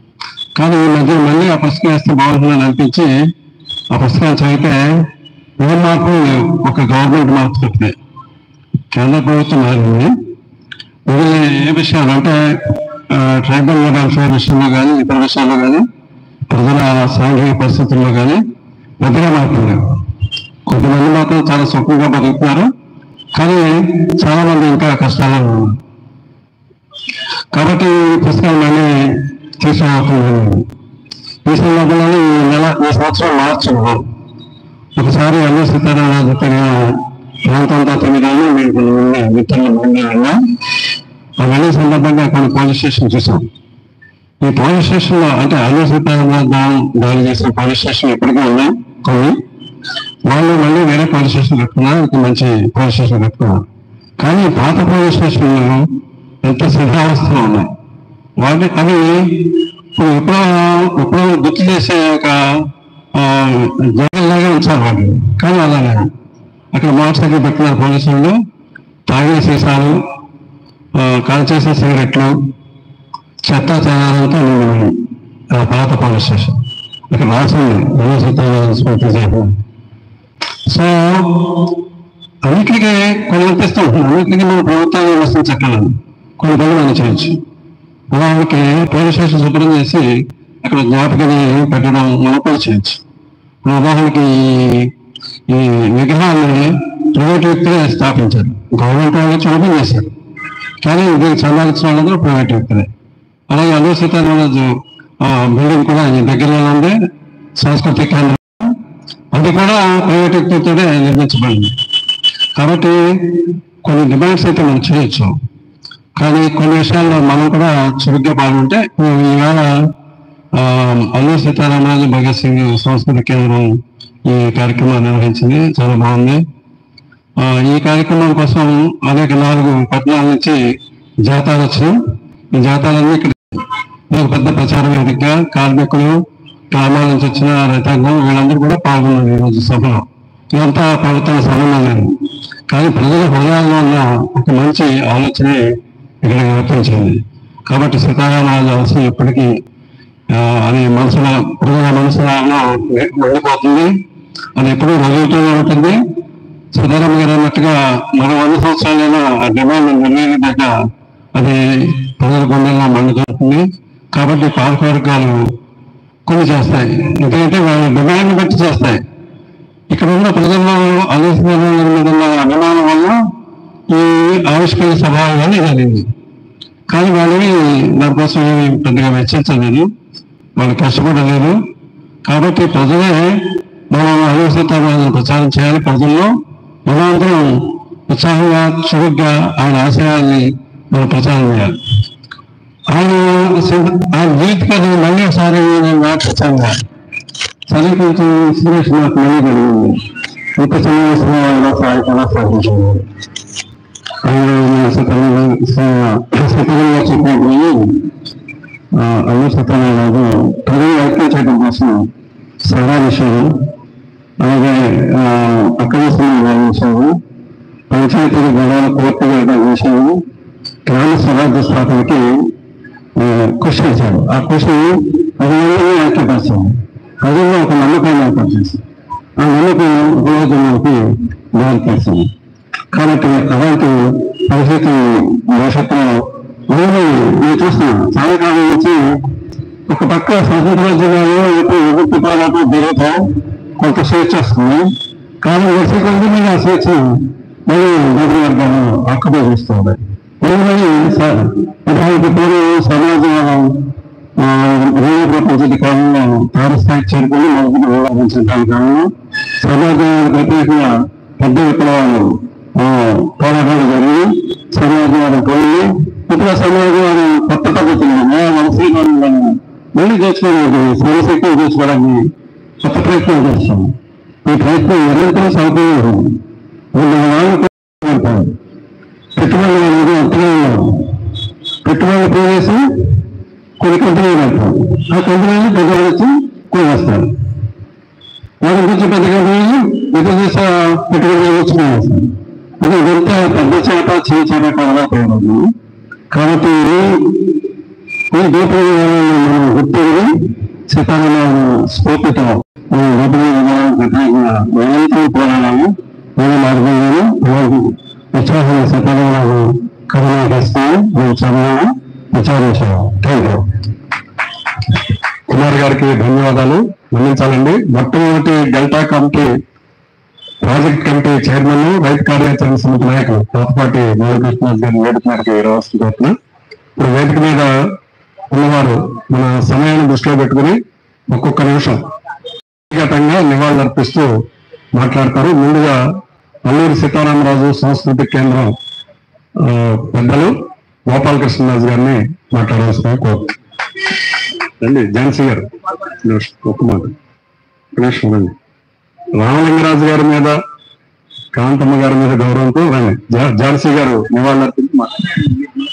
కానీ ఈ మధ్య మళ్ళీ ఆ పుస్తకం వేస్తే బాగుంటుందని అనిపించి ఆ పుస్తకం చదివితే ఏ మార్పు లేవు. ఒక గవర్నమెంట్ మార్పు తప్పితే కేంద్ర ప్రభుత్వం మారింది మిగిలిన ఏ విషయాలు అంటే ట్రైబల్ వెల్ఫేర్ విషయంలో కానీ ఇతర విషయాల్లో కానీ ప్రజల సాంఘిక పరిస్థితుల్లో కానీ పెద్దగా మార్పులు లేవు కొంతమంది మాత్రం చాలా సుఖంగా బతుకుతున్నారు కానీ చాలా మంది ఇంకా కష్టాల్లో ఉన్నారు కాబట్టి ఈ పుస్తకం మళ్ళీ తీసుకురావడం ఈ సందర్భంలో ఈ నెల ఈ సంవత్సరం మార్చి ఒకసారి అల్లు సీతారామరాజు తిరిగిన ప్రాంతంతో తిరిగాను మీకు ఉన్న మిత్రులు ముందు ఉన్నా ఆ వెళ్ళే సందర్భంగా కొన్ని పోలీస్ స్టేషన్ చూసాం ఈ పోలీస్ స్టేషన్ లో అంటే అల్లు సీతారామరాజు దా- దాడి చేసిన పోలీస్ స్టేషన్ ఇప్పటికీ ఉన్నాయి కొన్ని వాళ్ళు మళ్ళీ వేరే పోలీస్ స్టేషన్ కట్టుకున్నారు ఇది మంచి పోలీస్ స్టేషన్ కట్టుకున్నారు కానీ పాత పోలీస్ స్టేషన్లు ఎంత సిద్ధావస్థలో ఉన్నాయి వాటి అవి ఇప్పుడు ఎప్పుడో ఎప్పుడో గుర్తు చేసే ఒక జగన్లాగా ఉంచారు వాళ్ళు కానీ అలాగే అక్కడ మోటార్ సైకిల్ పెట్టిన పోలీసులు తాగిన సీసాలు ఆ, కాల్చేసిన సిగరెట్లు చెత్త చెదారంతో నిండినాయి ఆ పాత పోలీస్ స్టేషన్ ఇక్కడ రాసింది ఎన్నో సీతారామన్ స్మృతి చేసిన సో అన్నిటికీ కొన్ని అనిపిస్తూ ఉంటుంది అన్నిటికీ మన ప్రభుత్వాన్ని విమర్శించక్కర్లేదు కొన్ని పనులు మనం చేయొచ్చు ఉదాహరణకి పోలీస్ స్టేషన్ శుభ్రం చేసి అక్కడ జ్ఞాపకని పెట్టడం మనం కూడా చేయొచ్చు ఇప్పుడు ఉదాహరణకి ఈ- ఈ విగ్రహాన్ని ప్రైవేట్ వ్యక్తులే స్థాపించారు గవర్నమెంట్ వాళ్ళు వచ్చి ఓపెన్ చేశారు కానీ ఇది చందాలించిన వాళ్ళందరూ ప్రైవేట్ వ్యక్తులే అలాగే అల్లు సీతారామరాజు బిల్డింగ్ కూడా ఈ దగ్గరలో ఉంది సాంస్కృతిక కేంద్రం అది కూడా ప్రైవేట్ వ్యక్తులతోనే నిర్మించబడింది కాబట్టి కొన్ని డిమాండ్స్ అయితే మనం చేయొచ్చు కానీ కొన్ని విషయాల్లో మనం కూడా చురుగ్గా పాల్గొంటే ఇప్పుడు ఈవేళ ఆ, అల్లూరి సీతారామరాజు భగత్ సింగ్ సంస్కృతి కేంద్రం ఈ కార్యక్రమాన్ని నిర్వహించింది చాలా బాగుంది ఆ, ఈ కార్యక్రమం కోసం అనేక నాలుగు పట్టణాల నుంచి జాతాలు వచ్చినాయి ఈ జాతాలన్నీ ఇక్కడ ఒక పెద్ద ప్రచార వేదికగా కార్మికులు గ్రామాల నుంచి వచ్చిన రైతాంగం వీళ్ళందరూ కూడా పాల్గొన్నారు ఈరోజు సభలో ఇదంతా ప్రభుత్వం సంబంధం లేదు కానీ ప్రజల హృదయాల్లో ఉన్న ఒక మంచి ఆలోచనే ఇక్కడ వ్యాపించింది కాబట్టి సీతారామరాజు అవసరం ఎప్పటికీ ఆ, అది మనసులో ప్రజల మనసులో ఉండిపోతుంది అది ఎప్పుడూ రగులుతూనే ఉంటుంది సీతారామ గారు అన్నట్టుగా మరో వంద సంవత్సరాలైనా ఆ డిమాండ్ నెరవేరేదాకా అది ప్రజల గుండెల్లో మండుతుంది కాబట్టి పాలకవర్గాలు కొన్ని చేస్తాయి ఎందుకంటే వాళ్ళ డిమాండ్ బట్టి చేస్తాయి ఇక్కడ ఉన్న ప్రజల్లో ఆలోచన మీద ఉన్న అభిమానం వల్ల ఈ ఆవిష్కరణ స్వభావం జరిగింది కానీ వాళ్ళని దానికోసం ఏమి పెద్దగా వెచ్చించలేదు వాళ్ళు కష్టపడలేదు కాబట్టి ప్రజలే మనం ఆలోచిత ప్రచారం చేయాలి ప్రజల్లో మనందరం ఉత్సాహంగా చురుగ్గా ఆయన ఆశయాల్ని మనం ప్రచారం చేయాలి ఆయన సింహ- ఆయన జీవిత కథ మళ్ళీ ఒకసారి నేను నాటించాను చదివి కొంచెం ఇన్స్పిరేషన్ నాకు మళ్ళీ కలిగింది ఇంత సన్నివేశంలో ఆయన సాయి కూడా సాధించింది ఆయన సతరంగా చెప్పినప్పుడు అల్లు సత్యనారాయణ ప్రజలు ఐక్యం చేయడం కోసం సరదా విషయం అలాగే ఆ, అక్రమ విషయం పంచాయతీ గొడవల కోర్టు వెళ్ళడం విషయం గ్రామ స్వరాజ్య స్థాపనకి ఆ, కృషి చేశారు ఆ కృషి ప్రజలందరినీ ఐక్యపరిచారు ప్రజల్లో ఒక నమ్మకాన్ని ఏర్పాటు చేశారు ఆ నమ్మకం రోజు మనకి దారి తీసింది కాబట్టి అలాంటి పరిస్థితి భవిష్యత్తులో మనం నేను చూస్తున్నాను చాలా కాలం నుంచి ఒక పక్క స్వతంత్రోద్యమాలు ఇప్పుడు విభక్తి పోరాటం జరుగుతాం కొంత స్వేచ్ఛ వస్తుంది కానీ వచ్చే కొద్ది మీద ఆ స్వేచ్ఛ మళ్ళీ బదిలీ వర్గాలు ఆక్రమిస్తుంది ఎందుకని సార్ ఉదాహరణకి పూర్వం సమాజం రేడియో ప్రపంచ కాలంలో తారస్థాయి చేరుకుని మొదటి వ్యవహరించడానికి కారణం సమాజానికి ప్రత్యేకంగా పెద్ద విప్లవాలు ఆ, పోరాటాలు జరిగి సమాజవాదం పోయింది ఇప్పుడు ఆ సమాజవాదం కొత్త పద్ధతులు న్యాయ మనసీకరణలను మళ్ళీ తెచ్చుకోవడానికి సమశక్తి తెచ్చుకోవడానికి కొత్త ప్రయత్నం చేస్తాం ఈ ప్రయత్నం నిరంతరం సాగుతూనే ఉంది వీళ్ళ వాళ్ళు కూడా పెట్టుబడులు అనేది అర్థమే ఉన్నారు పెట్టుబడులు పోయేసి కొన్ని కంపెనీలు పెడతారు ఆ కంపెనీలు పెద్దలు వచ్చి కొనేస్తారు వాటి గురించి పెద్ద కంపెనీలు ఇతర దేశ పెట్టుబడులు వచ్చి కొనేస్తారు అది ఇదంతా పెద్ద చేప చిన్న చేప కావాలా పోవడం కాబట్టి ఈ గోపి మనం గుర్తింది సీతారామ స్ఫూర్తితో ఈ గోపి వ్యతిరేకంగా నిరంతరం పోరాడాము వేరే మార్గంలో ఉత్సాహం సీతారామరాజు కథనం చేస్తాము మేము చదివాము విచారించాము థ్యాంక్ యూ కుమార్ గారికి ధన్యవాదాలు మన్నించాలండి మొట్టమొదటి delta committee project committee chairman రైతు కార్యాచరణ సమితి నాయకులు కోతపాటి బాలకృష్ణ గారి వేదిక మీదకి రావాల్సింది కోరుతున్నాను ఇప్పుడు వేదిక మీద ఉన్నవారు మన సమయాన్ని దృష్టిలో పెట్టుకుని ఒక్కొక్క నిమిషం వ్యక్తిగతంగా నివాళులర్పిస్తూ మాట్లాడతారు ముందుగా అల్లూరి సీతారామరాజు సాంస్కృతిక కేంద్రం ఆ, పెద్దలు గోపాలకృష్ణరాజు గారిని మాట్లాడాల్సిన కోరుతున్నాను రండి ఝాన్సీ గారు నిమిషం, ఒక్క మాట ఒక నిమిషం రండి రామలింగరాజు గారి మీద కాంతమ్మ గారి మీద గౌరవంతో రండి జా- ఝాన్సీ గారు నివాళులర్పించి మాట్లాడారు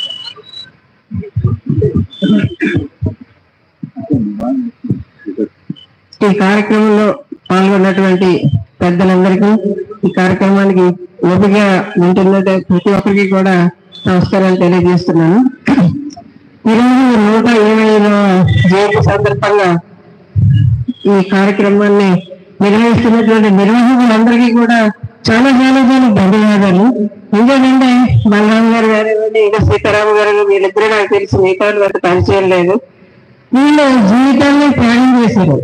ఈ కార్యక్రమంలో పాల్గొన్నటువంటి పెద్దలందరికీ ఈ కార్యక్రమానికి ఓపిక ఉంటున్నట్టు ప్రతి ఒక్కరికి కూడా నమస్కారాలు తెలియజేస్తున్నాను ఈరోజు నూట ఇరవై జయంతి సందర్భంగా ఈ కార్యక్రమాన్ని నిర్వహిస్తున్నటువంటి నిర్వాహకులందరికీ కూడా చాలా చాలా చాలా ధన్యవాదాలు ఎందుకంటే బలరాం గారు కానివ్వండి ఇంకా సీతారామ గారు వీళ్ళిద్దరూ నాకు తెలిసి మిగతా వాళ్ళు అంత పరిచయం లేదు వీళ్ళు జీవితాన్ని త్యాగం చేశారు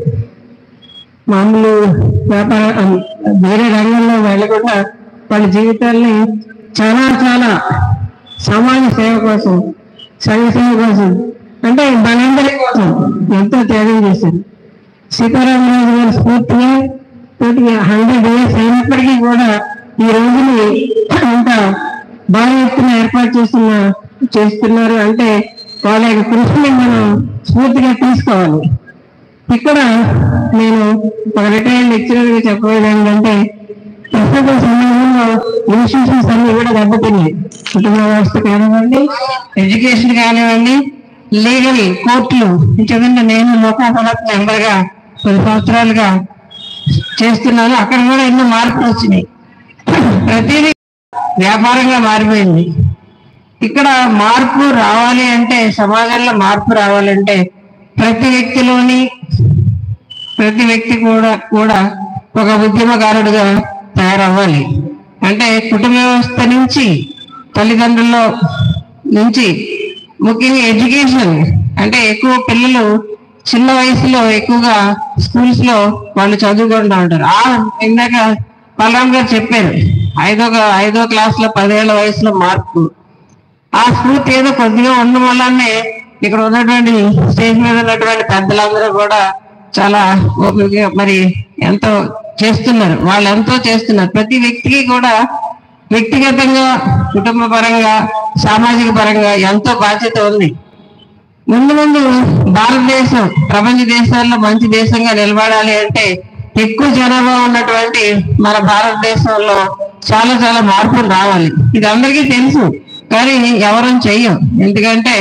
మామూలు వ్యాపార అం, వేరే రంగంలో వెళ్ళకుండా వాళ్ళ జీవితాల్ని చాలా చాలా సమాజ సేవ కోసం సంఘ సేవ కోసం అంటే మనందరి కోసం ఎంతో త్యాగం చేశారు సీతారామరాజు గారి స్ఫూర్తిగా పూర్తిగా హండ్రెడ్ ఇయర్స్ అయినప్పటికీ కూడా ఈ రోజుని ఇంత భారీ ఎత్తున ఏర్పాటు చేస్తున్న చేస్తున్నారు అంటే వాళ్ళ యొక్క కృషిని మనం స్ఫూర్తిగా తీసుకోవాలి ఇక్కడ నేను ఒక రిటైర్డ్ లెక్చరర్ గా చెప్పబోయేది ఏంటంటే ప్రస్తుత సమాజంలో ఇన్స్టిట్యూషన్స్ అన్ని కూడా దెబ్బతిన్నాయి కుటుంబ వ్యవస్థ కానివ్వండి ఎడ్యుకేషన్ కానివ్వండి లీగల్ కోర్టులు చదివిన నేను లోకాపలత్ మెంబర్ గా పది సంవత్సరాలుగా చేస్తున్నాను అక్కడ కూడా ఎన్నో మార్పులు వచ్చినాయి ప్రతిదీ వ్యాపారంగా మారిపోయింది ఇక్కడ మార్పు రావాలి అంటే సమాజంలో మార్పు రావాలంటే ప్రతి వ్యక్తిలోని ప్రతి వ్యక్తి కూడా కూడా ఒక ఉద్యమకారుడిగా తయారవ్వాలి అంటే కుటుంబ వ్యవస్థ నుంచి తల్లిదండ్రుల్లో నుంచి ముఖ్యంగా ఎడ్యుకేషన్ అంటే ఎక్కువ పిల్లలు చిన్న వయసులో ఎక్కువగా స్కూల్స్ లో వాళ్ళు చదువుకుంటూ ఉంటారు ఆ ఇందాక బలరాం గారు చెప్పారు ఐదో ఐదో క్లాస్ లో పదేళ్ల వయసులో మార్పు ఆ స్ఫూర్తి ఏదో కొద్దిగా ఉండడం వల్లనే ఇక్కడ ఉన్నటువంటి స్టేజ్ మీద ఉన్నటువంటి పెద్దలందరూ కూడా చాలా ఓపికగా మరి ఎంతో చేస్తున్నారు వాళ్ళు ఎంతో చేస్తున్నారు ప్రతి వ్యక్తికి కూడా వ్యక్తిగతంగా కుటుంబ పరంగా సామాజిక పరంగా ఎంతో బాధ్యత ఉంది ముందు ముందు భారతదేశం ప్రపంచ దేశాల్లో మంచి దేశంగా నిలబడాలి అంటే ఎక్కువ జనాభా ఉన్నటువంటి మన భారతదేశంలో చాలా చాలా మార్పులు రావాలి ఇది అందరికీ తెలుసు కానీ ఎవరం చెయ్యం ఎందుకంటే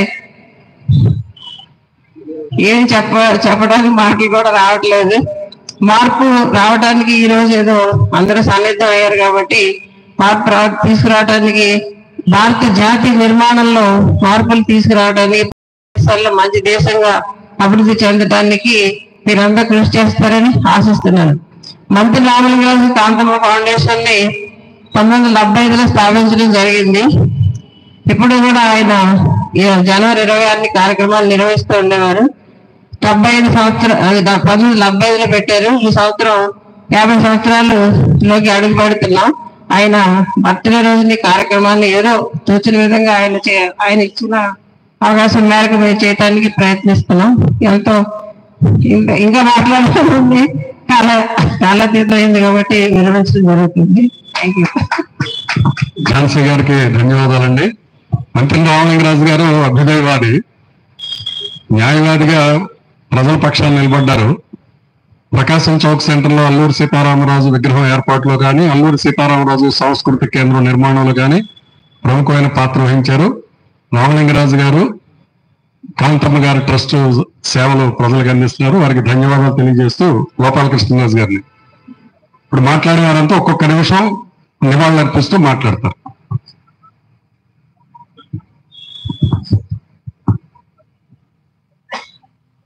ఏం చెప్ప చెప్పడానికి మాటలు కూడా రావట్లేదు మార్పు రావడానికి ఈ రోజు ఏదో అందరూ సన్నిద్ధం అయ్యారు కాబట్టి మార్పు రా- తీసుకురావడానికి భారత జాతి నిర్మాణంలో మార్పులు తీసుకురావడానికి దేశాల్లో మంచి దేశంగా అభివృద్ధి చెందడానికి మీరందరూ కృషి చేస్తారని ఆశిస్తున్నాను మంత్రి రామలింగరాజు కాంతమ్మ ఫౌండేషన్ ని పంతొమ్మిది వందల డెబ్బై ఐదులో స్థాపించడం జరిగింది ఇప్పుడు కూడా ఆయన ఈ జనవరి ఇరవై ఆరుని కార్యక్రమాలు నిర్వహిస్తూ ఉండేవారు డెబ్బై ఐదు సంవత్సరం అది ద- పంతొమ్మిది వందల డెబ్బై ఐదులో పెట్టారు ఈ సంవత్సరం యాభై సంవత్సరాలు లోకి అడుగు పెడుతున్నాం ఆయన బర్త్డే రోజుని కార్యక్రమాన్ని ఏదో తోచిన విధంగా ఆయన చే- ఆయన ఇచ్చిన అవకాశం మేరకు మేము చేయడానికి ప్రయత్నిస్తున్నాం ఎంతో ఇంకా ఇంకా మాట్లాడాలని చాలా చాలా అయింది కాబట్టి విరమించడం జరుగుతుంది థ్యాంక్ యూ ఝాన్సీ గారికి ధన్యవాదాలండి మంత్రి రామలింగరాజు గారు అభ్యుదయవాది న్యాయవాదిగా ప్రజల పక్షాన్ని నిలబడ్డారు ప్రకాశం చౌక్ సెంటర్ లో అల్లూరి సీతారామరాజు విగ్రహం ఏర్పాటులో కానీ అల్లూరి సీతారామరాజు సాంస్కృతిక కేంద్రం నిర్మాణంలో కానీ ప్రముఖమైన పాత్ర వహించారు రామలింగరాజు గారు కాంతమ్మ గారి ట్రస్ట్ సేవలు ప్రజలకు అందిస్తున్నారు వారికి ధన్యవాదాలు తెలియజేస్తూ గోపాలకృష్ణరాజు గారిని ఇప్పుడు మాట్లాడే వారంతా ఒక్కొక్క నిమిషం నివాళులర్పిస్తూ మాట్లాడతారు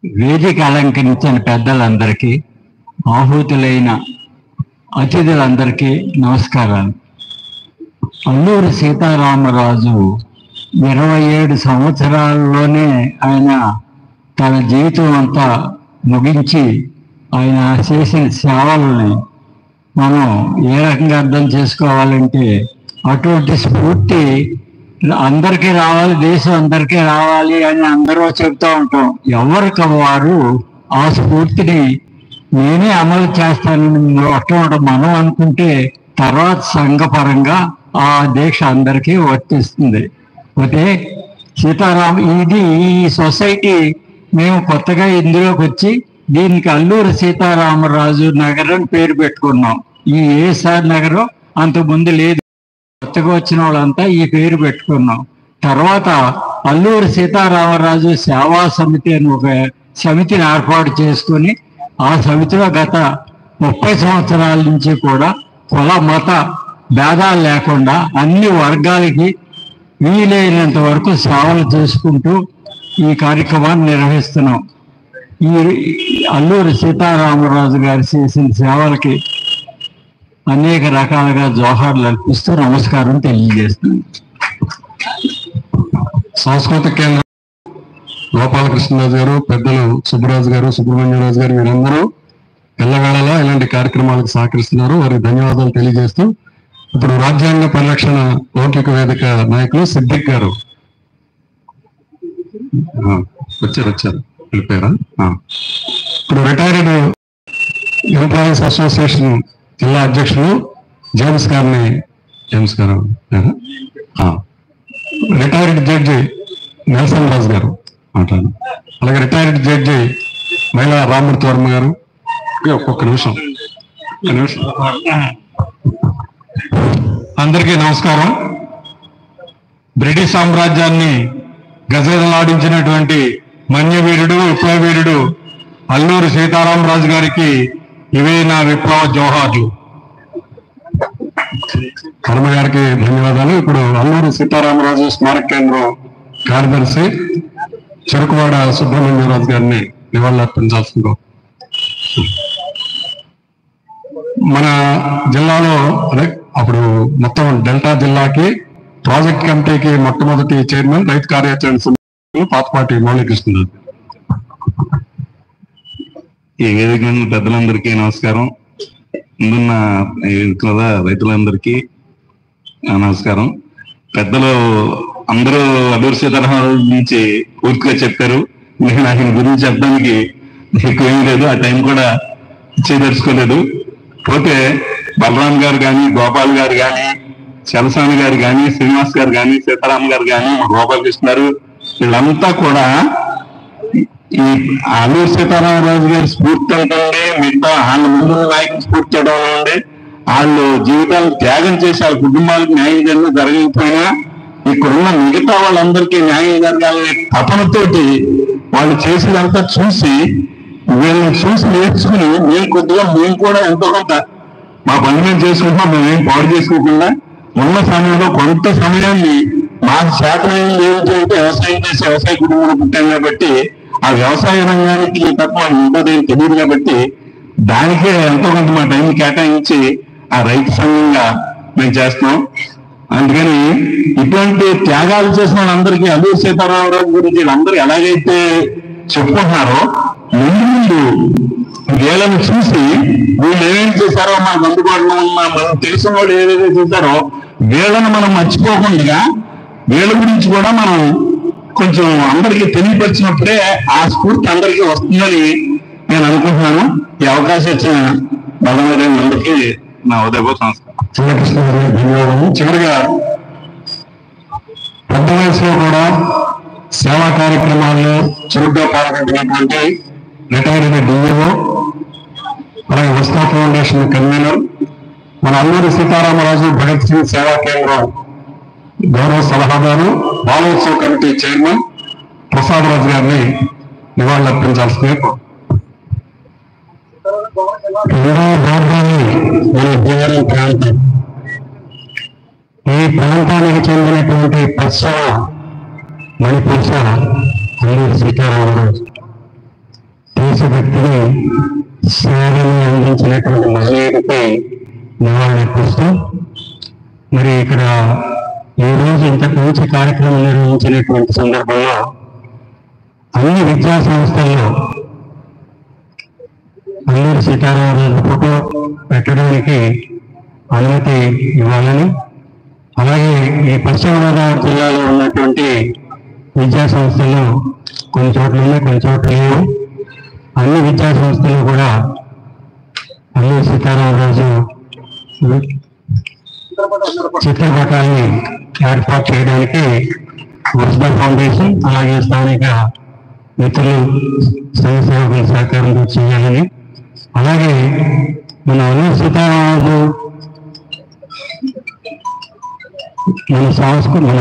వేదిక అలంకరించిన పెద్దలందరికీ ఆహుతులైన అతిథులందరికీ నమస్కారాలు అల్లూరి సీతారామరాజు ఇరవై ఏడు సంవత్సరాల్లోనే ఆయన తన జీవితం అంతా ముగించి ఆయన చేసిన సేవల్ని మనం ఏ రకంగా అర్థం చేసుకోవాలంటే అటువంటి స్ఫూర్తి అందరికీ రావాలి దేశం అందరికీ రావాలి అని అందరూ చెప్తూ ఉంటాం ఎవరికి వారు ఆ స్ఫూర్తిని నేనే అమలు చేస్తానని మొట్టమొదటి మనం అనుకుంటే తర్వాత సంఘపరంగా ఆ దీక్ష అందరికీ వర్తిస్తుంది పోతే సీతారాం ఇది ఈ సొసైటీ మేము కొత్తగా ఇందులోకి వచ్చి దీనికి అల్లూరి సీతారామరాజు నగరం పేరు పెట్టుకున్నాం ఈ ఏసార్ నగరం అంతకుముందు లేదు కొత్తగా వచ్చిన వాళ్ళంతా ఈ పేరు పెట్టుకున్నాం తర్వాత అల్లూరి సీతారామరాజు సేవా సమితి అని ఒక సమితిని ఏర్పాటు చేసుకుని ఆ సమితిలో గత ముప్పై సంవత్సరాల నుంచి కూడా కుల మత భేదాలు లేకుండా అన్ని వర్గాలకి వీలైనంత వరకు సేవలు చేసుకుంటూ ఈ కార్యక్రమాన్ని నిర్వహిస్తున్నాం ఈ అల్లూరి సీతారామరాజు గారు చేసిన సేవలకి అనేక రకాలుగా జోహార్లు అర్పిస్తూ నమస్కారం తెలియజేస్తున్నాను సాంస్కృతిక కేంద్రం గోపాలకృష్ణరాజు గారు పెద్దలు సుబ్బరాజు గారు సుబ్రహ్మణ్యరాజు గారు వీరందరూ ఎల్లవేళలా ఇలాంటి కార్యక్రమాలకు సహకరిస్తున్నారు వారికి ధన్యవాదాలు తెలియజేస్తూ ఇప్పుడు రాజ్యాంగ పరిరక్షణ లౌకిక వేదిక నాయకులు సిద్దిక్ గారు ఆ, వచ్చారు వచ్చారు వెళ్ళిపోయారా ఆ. ఇప్పుడు రిటైర్డ్ ఎంప్లాయీస్ అసోసియేషన్ జిల్లా అధ్యక్షులు జేమ్స్ గారిని జేమ్స్ గారు లేరా? ఆ. రిటైర్డ్ జడ్జి నెల్సన్ రాజు గారు మాట్లాడు అలాగే రిటైర్డ్ జడ్జి మహిళా రామూర్తి వర్మ గారు ఓకే, ఒక్కొక్క నిమిషం ఒక్క నిమిషం అందరికీ నమస్కారం బ్రిటిష్ సామ్రాజ్యాన్ని గజగజలాడించినటువంటి మన్యవీరుడు విప్లవీరుడు అల్లూరి సీతారామరాజు గారికి ఇవే నా విప్లవ జోహార్లు కర్మ గారికి ధన్యవాదాలు ఇప్పుడు అల్లూరి సీతారామరాజు స్మారక కేంద్రం కార్యదర్శి చెరుకువాడ సుబ్రహ్మణ్యరాజు గారిని నివాళులర్పించాల్సిందో మన జిల్లాలో అదే అప్పుడు మొత్తం డెల్టా జిల్లాకి ప్రాజెక్ట్ కమిటీకి మొట్టమొదటి చైర్మన్ రైతు కార్యాచరణ సమితి పాతపాటి మౌళీకృష్ణరాజు ఈ వేదిక మీద పెద్దలందరికీ నమస్కారం ముందున్న ఈ వేదిక మీద రైతులందరికీ ఆ, నమస్కారం పెద్దలు అందరూ అల్లూరి సీతారామరాజు గురించి పూర్తిగా చెప్పారు నేను ఆయన గురించి చెప్పడానికి ఎక్కువ ఏమీ లేదు ఆ టైం కూడా ఇచ్చేదలుచుకోలేదు పోతే బలరాం గారు కానీ గోపాల్ గారు కానీ చలసాని గారు కానీ శ్రీనివాస్ గారు కానీ సీతారాం గారు కానీ గోపాలకృష్ణ గారు వీళ్ళంతా కూడా ఈ అల్లూరి సీతారామరాజు గారి స్ఫూర్తి అంటే మిగతా వాళ్ళ ముందు నాయకుల స్ఫూర్తి అంటే వాళ్ళు జీవితాలు త్యాగం చేసి వాళ్ళ కుటుంబాలకు న్యాయం జరిగిన జరగకపోయినా ఇక్కడున్న మిగతా వాళ్ళందరికీ న్యాయం జరగాలనే తపనతోటి వాళ్ళు చేసేదంతా చూసి వీళ్ళని చూసి నేర్చుకుని మేము కొద్దిగా మేము కూడా ఎంతో కొంత మా పని మేము చేసుకుంటున్నాం మేమేం పాడు చేసుకోకుండా ఉన్న సమయంలో కొంత సమయాన్ని మాకు శాతమైంది ఏమిటంటే వ్యవసాయం చేసి వ్యవసాయ కుటుంబంలో పుట్టాం కాబట్టి ఆ వ్యవసాయ రంగానికి తప్ప ఇంకోటి ఏం తెలియదు కాబట్టి దానికే ఎంతో కొంత మా టైం కేటాయించి ఆ రైతు సంఘంగా మేము చేస్తున్నాం అందుకని ఇటువంటి త్యాగాలు చేసిన వాళ్ళందరికీ అల్లూరి సీతారామరాజు గురించి వీళ్ళందరూ ఎలాగైతే చెప్పుకుంటున్నారో ముందు ముందు వీళ్ళని చూసి వీళ్ళు ఏమేం చేశారో మనకు అందుబాటులో ఉన్న మనం తెలిసిన వాళ్ళు ఏదైతే చేశారో వీళ్ళని మనం మర్చిపోకుండా వీళ్ళ గురించి కూడా మనం కొంచెం అందరికీ తెలియపరిచినప్పుడే ఆ స్ఫూర్తి అందరికీ వస్తుందని నేను అనుకుంటున్నాను ఈ అవకాశం ఇచ్చిన భగవంతుడి అందరికీ నా ఉదయపూర్వక నమస్కారం చిన్నకృష్ణ గారికి ధన్యవాదాలు చివరిగా పెద్ద వయసులో కూడా సేవా కార్యక్రమాల్లో చురుగ్గా పాల్గొంటున్నటువంటి రిటైర్డ్ డిఈఓ అలాగే వస్తా ఫౌండేషన్ కన్వీనర్ మన అల్లూరి సీతారామరాజు భగత్ సింగ్ సేవా కేంద్రం గౌరవ సలహాదారు బాలోత్సవ కమిటీ చైర్మన్ ప్రసాద్ రాజు గారిని నివాళులర్పించాల్సిందే కోరు- రెండవ భాగాన్ని మన భీమవరం ప్రాంతం ఈ ప్రాంతానికి చెందినటువంటి పశ్చిమ మణిపురుష అల్లూరి సీతారామరాజు దేశభక్తిని సేవను అందించినటువంటి మహనీయుడికి నివాళులర్పిస్తూ మరి ఇక్కడ ఈ రోజు ఇంత మంచి కార్యక్రమం నిర్వహించినటువంటి సందర్భంలో అన్ని విద్యా సంస్థల్లో అల్లూరి సీతారామరాజు ఫోటో పెట్టడానికి అనుమతి ఇవ్వాలని అలాగే ఈ పశ్చిమ గోదావరి జిల్లాలో ఉన్నటువంటి విద్యా సంస్థలు కొన్ని చోట్ల ఉన్నాయి కొన్ని చోట్ల లేవు అన్ని విద్యా సంస్థలు కూడా అల్లూరి సీతారామరాజు చిత్రపటాన్ని ఏర్పాటు చేయడానికి వస్దా ఫౌండేషన్ అలాగే స్థానిక మిత్రులు సంఘ సేవకుల సహకారంతో చేయాలని అలాగే మన అల్లూరి సీతారామరాజు మన సంస్కృ మన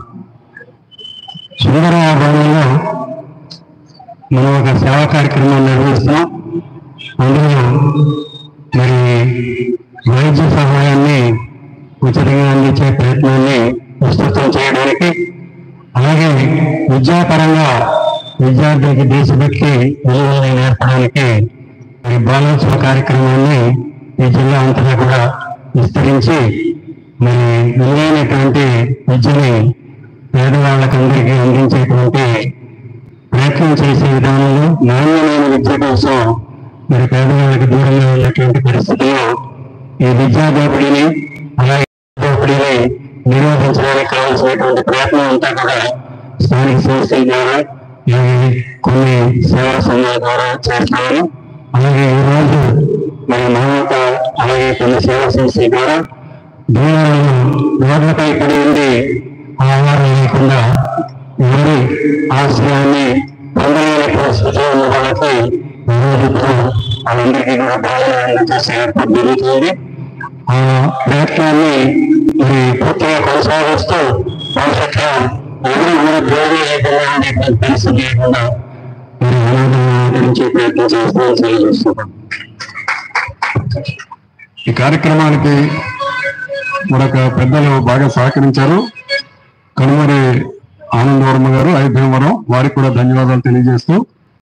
సుందరరాయ భవనంలో మనం ఒక సేవా కార్యక్రమాన్ని నిర్వహిస్తున్నాం అందులో మరి వైద్య సహాయాన్ని ఉచితంగా అందించే ప్రయత్నాన్ని విస్తృతం చేయడానికి అలాగే విద్యాపరంగా విద్యార్థులకి దేశభక్తి విలువలను నేర్పడానికి మరి బాలోత్సవ కార్యక్రమాన్ని ఈ జిల్లా అంతటా కూడా విస్తరించి మరి విలువైనటువంటి విద్యని పేదవాళ్ళకందరికీ అందించేటువంటి ప్రయత్నం చేసే విధానంలో నాణ్యమైన విద్య కోసం మరి పేదవాళ్ళకి దూరంగా ఉన్నటువంటి పరిస్థితుల్లో ఈ విద్యా దోపిడీని అలాగే దోపిడీని నిరోధించడానికి కావాల్సినటువంటి ప్రయత్నం అంతా కూడా స్థానిక సంస్థల ద్వారా అలాగే కొన్ని సేవా సంఘాల ద్వారా చేస్తామని అలాగే ఈ రోజు మరి మానవత అలాగే కొన్ని సేవా సంస్థల ద్వారా దూరాలను రోడ్లపై పడి ఉండి ఆహారం లేకుండా ఎవరి ఆశ్రయాన్ని పొందలేని పరిస్థితిలో ఉన్న వాళ్ళకి ఈ రోజు ఇప్పుడు వాళ్ళందరికీ కూడా భోజనాన్ని చేసే ఏర్పాటు జరుగుతుంది ఆ ప్రయత్నాన్ని మరి పూర్తిగా కొనసాగిస్తూ భవిష్యత్తులో ఎవరు కూడా భోజనం లేకుండా ఉండేటువంటి పరిస్థితి లేకుండా మరి అనాథంగా ఆదరించే ప్రయత్నం చేస్తామని తెలియజేస్తున్నాం ఈ కార్యక్రమానికి మరొక పెద్దలు బాగా సహకరించారు కనుమరి ఆనందవర్మ గారు ఐ భీమవరం వారికి కూడా ధన్యవాదాలు తెలియజేస్తూ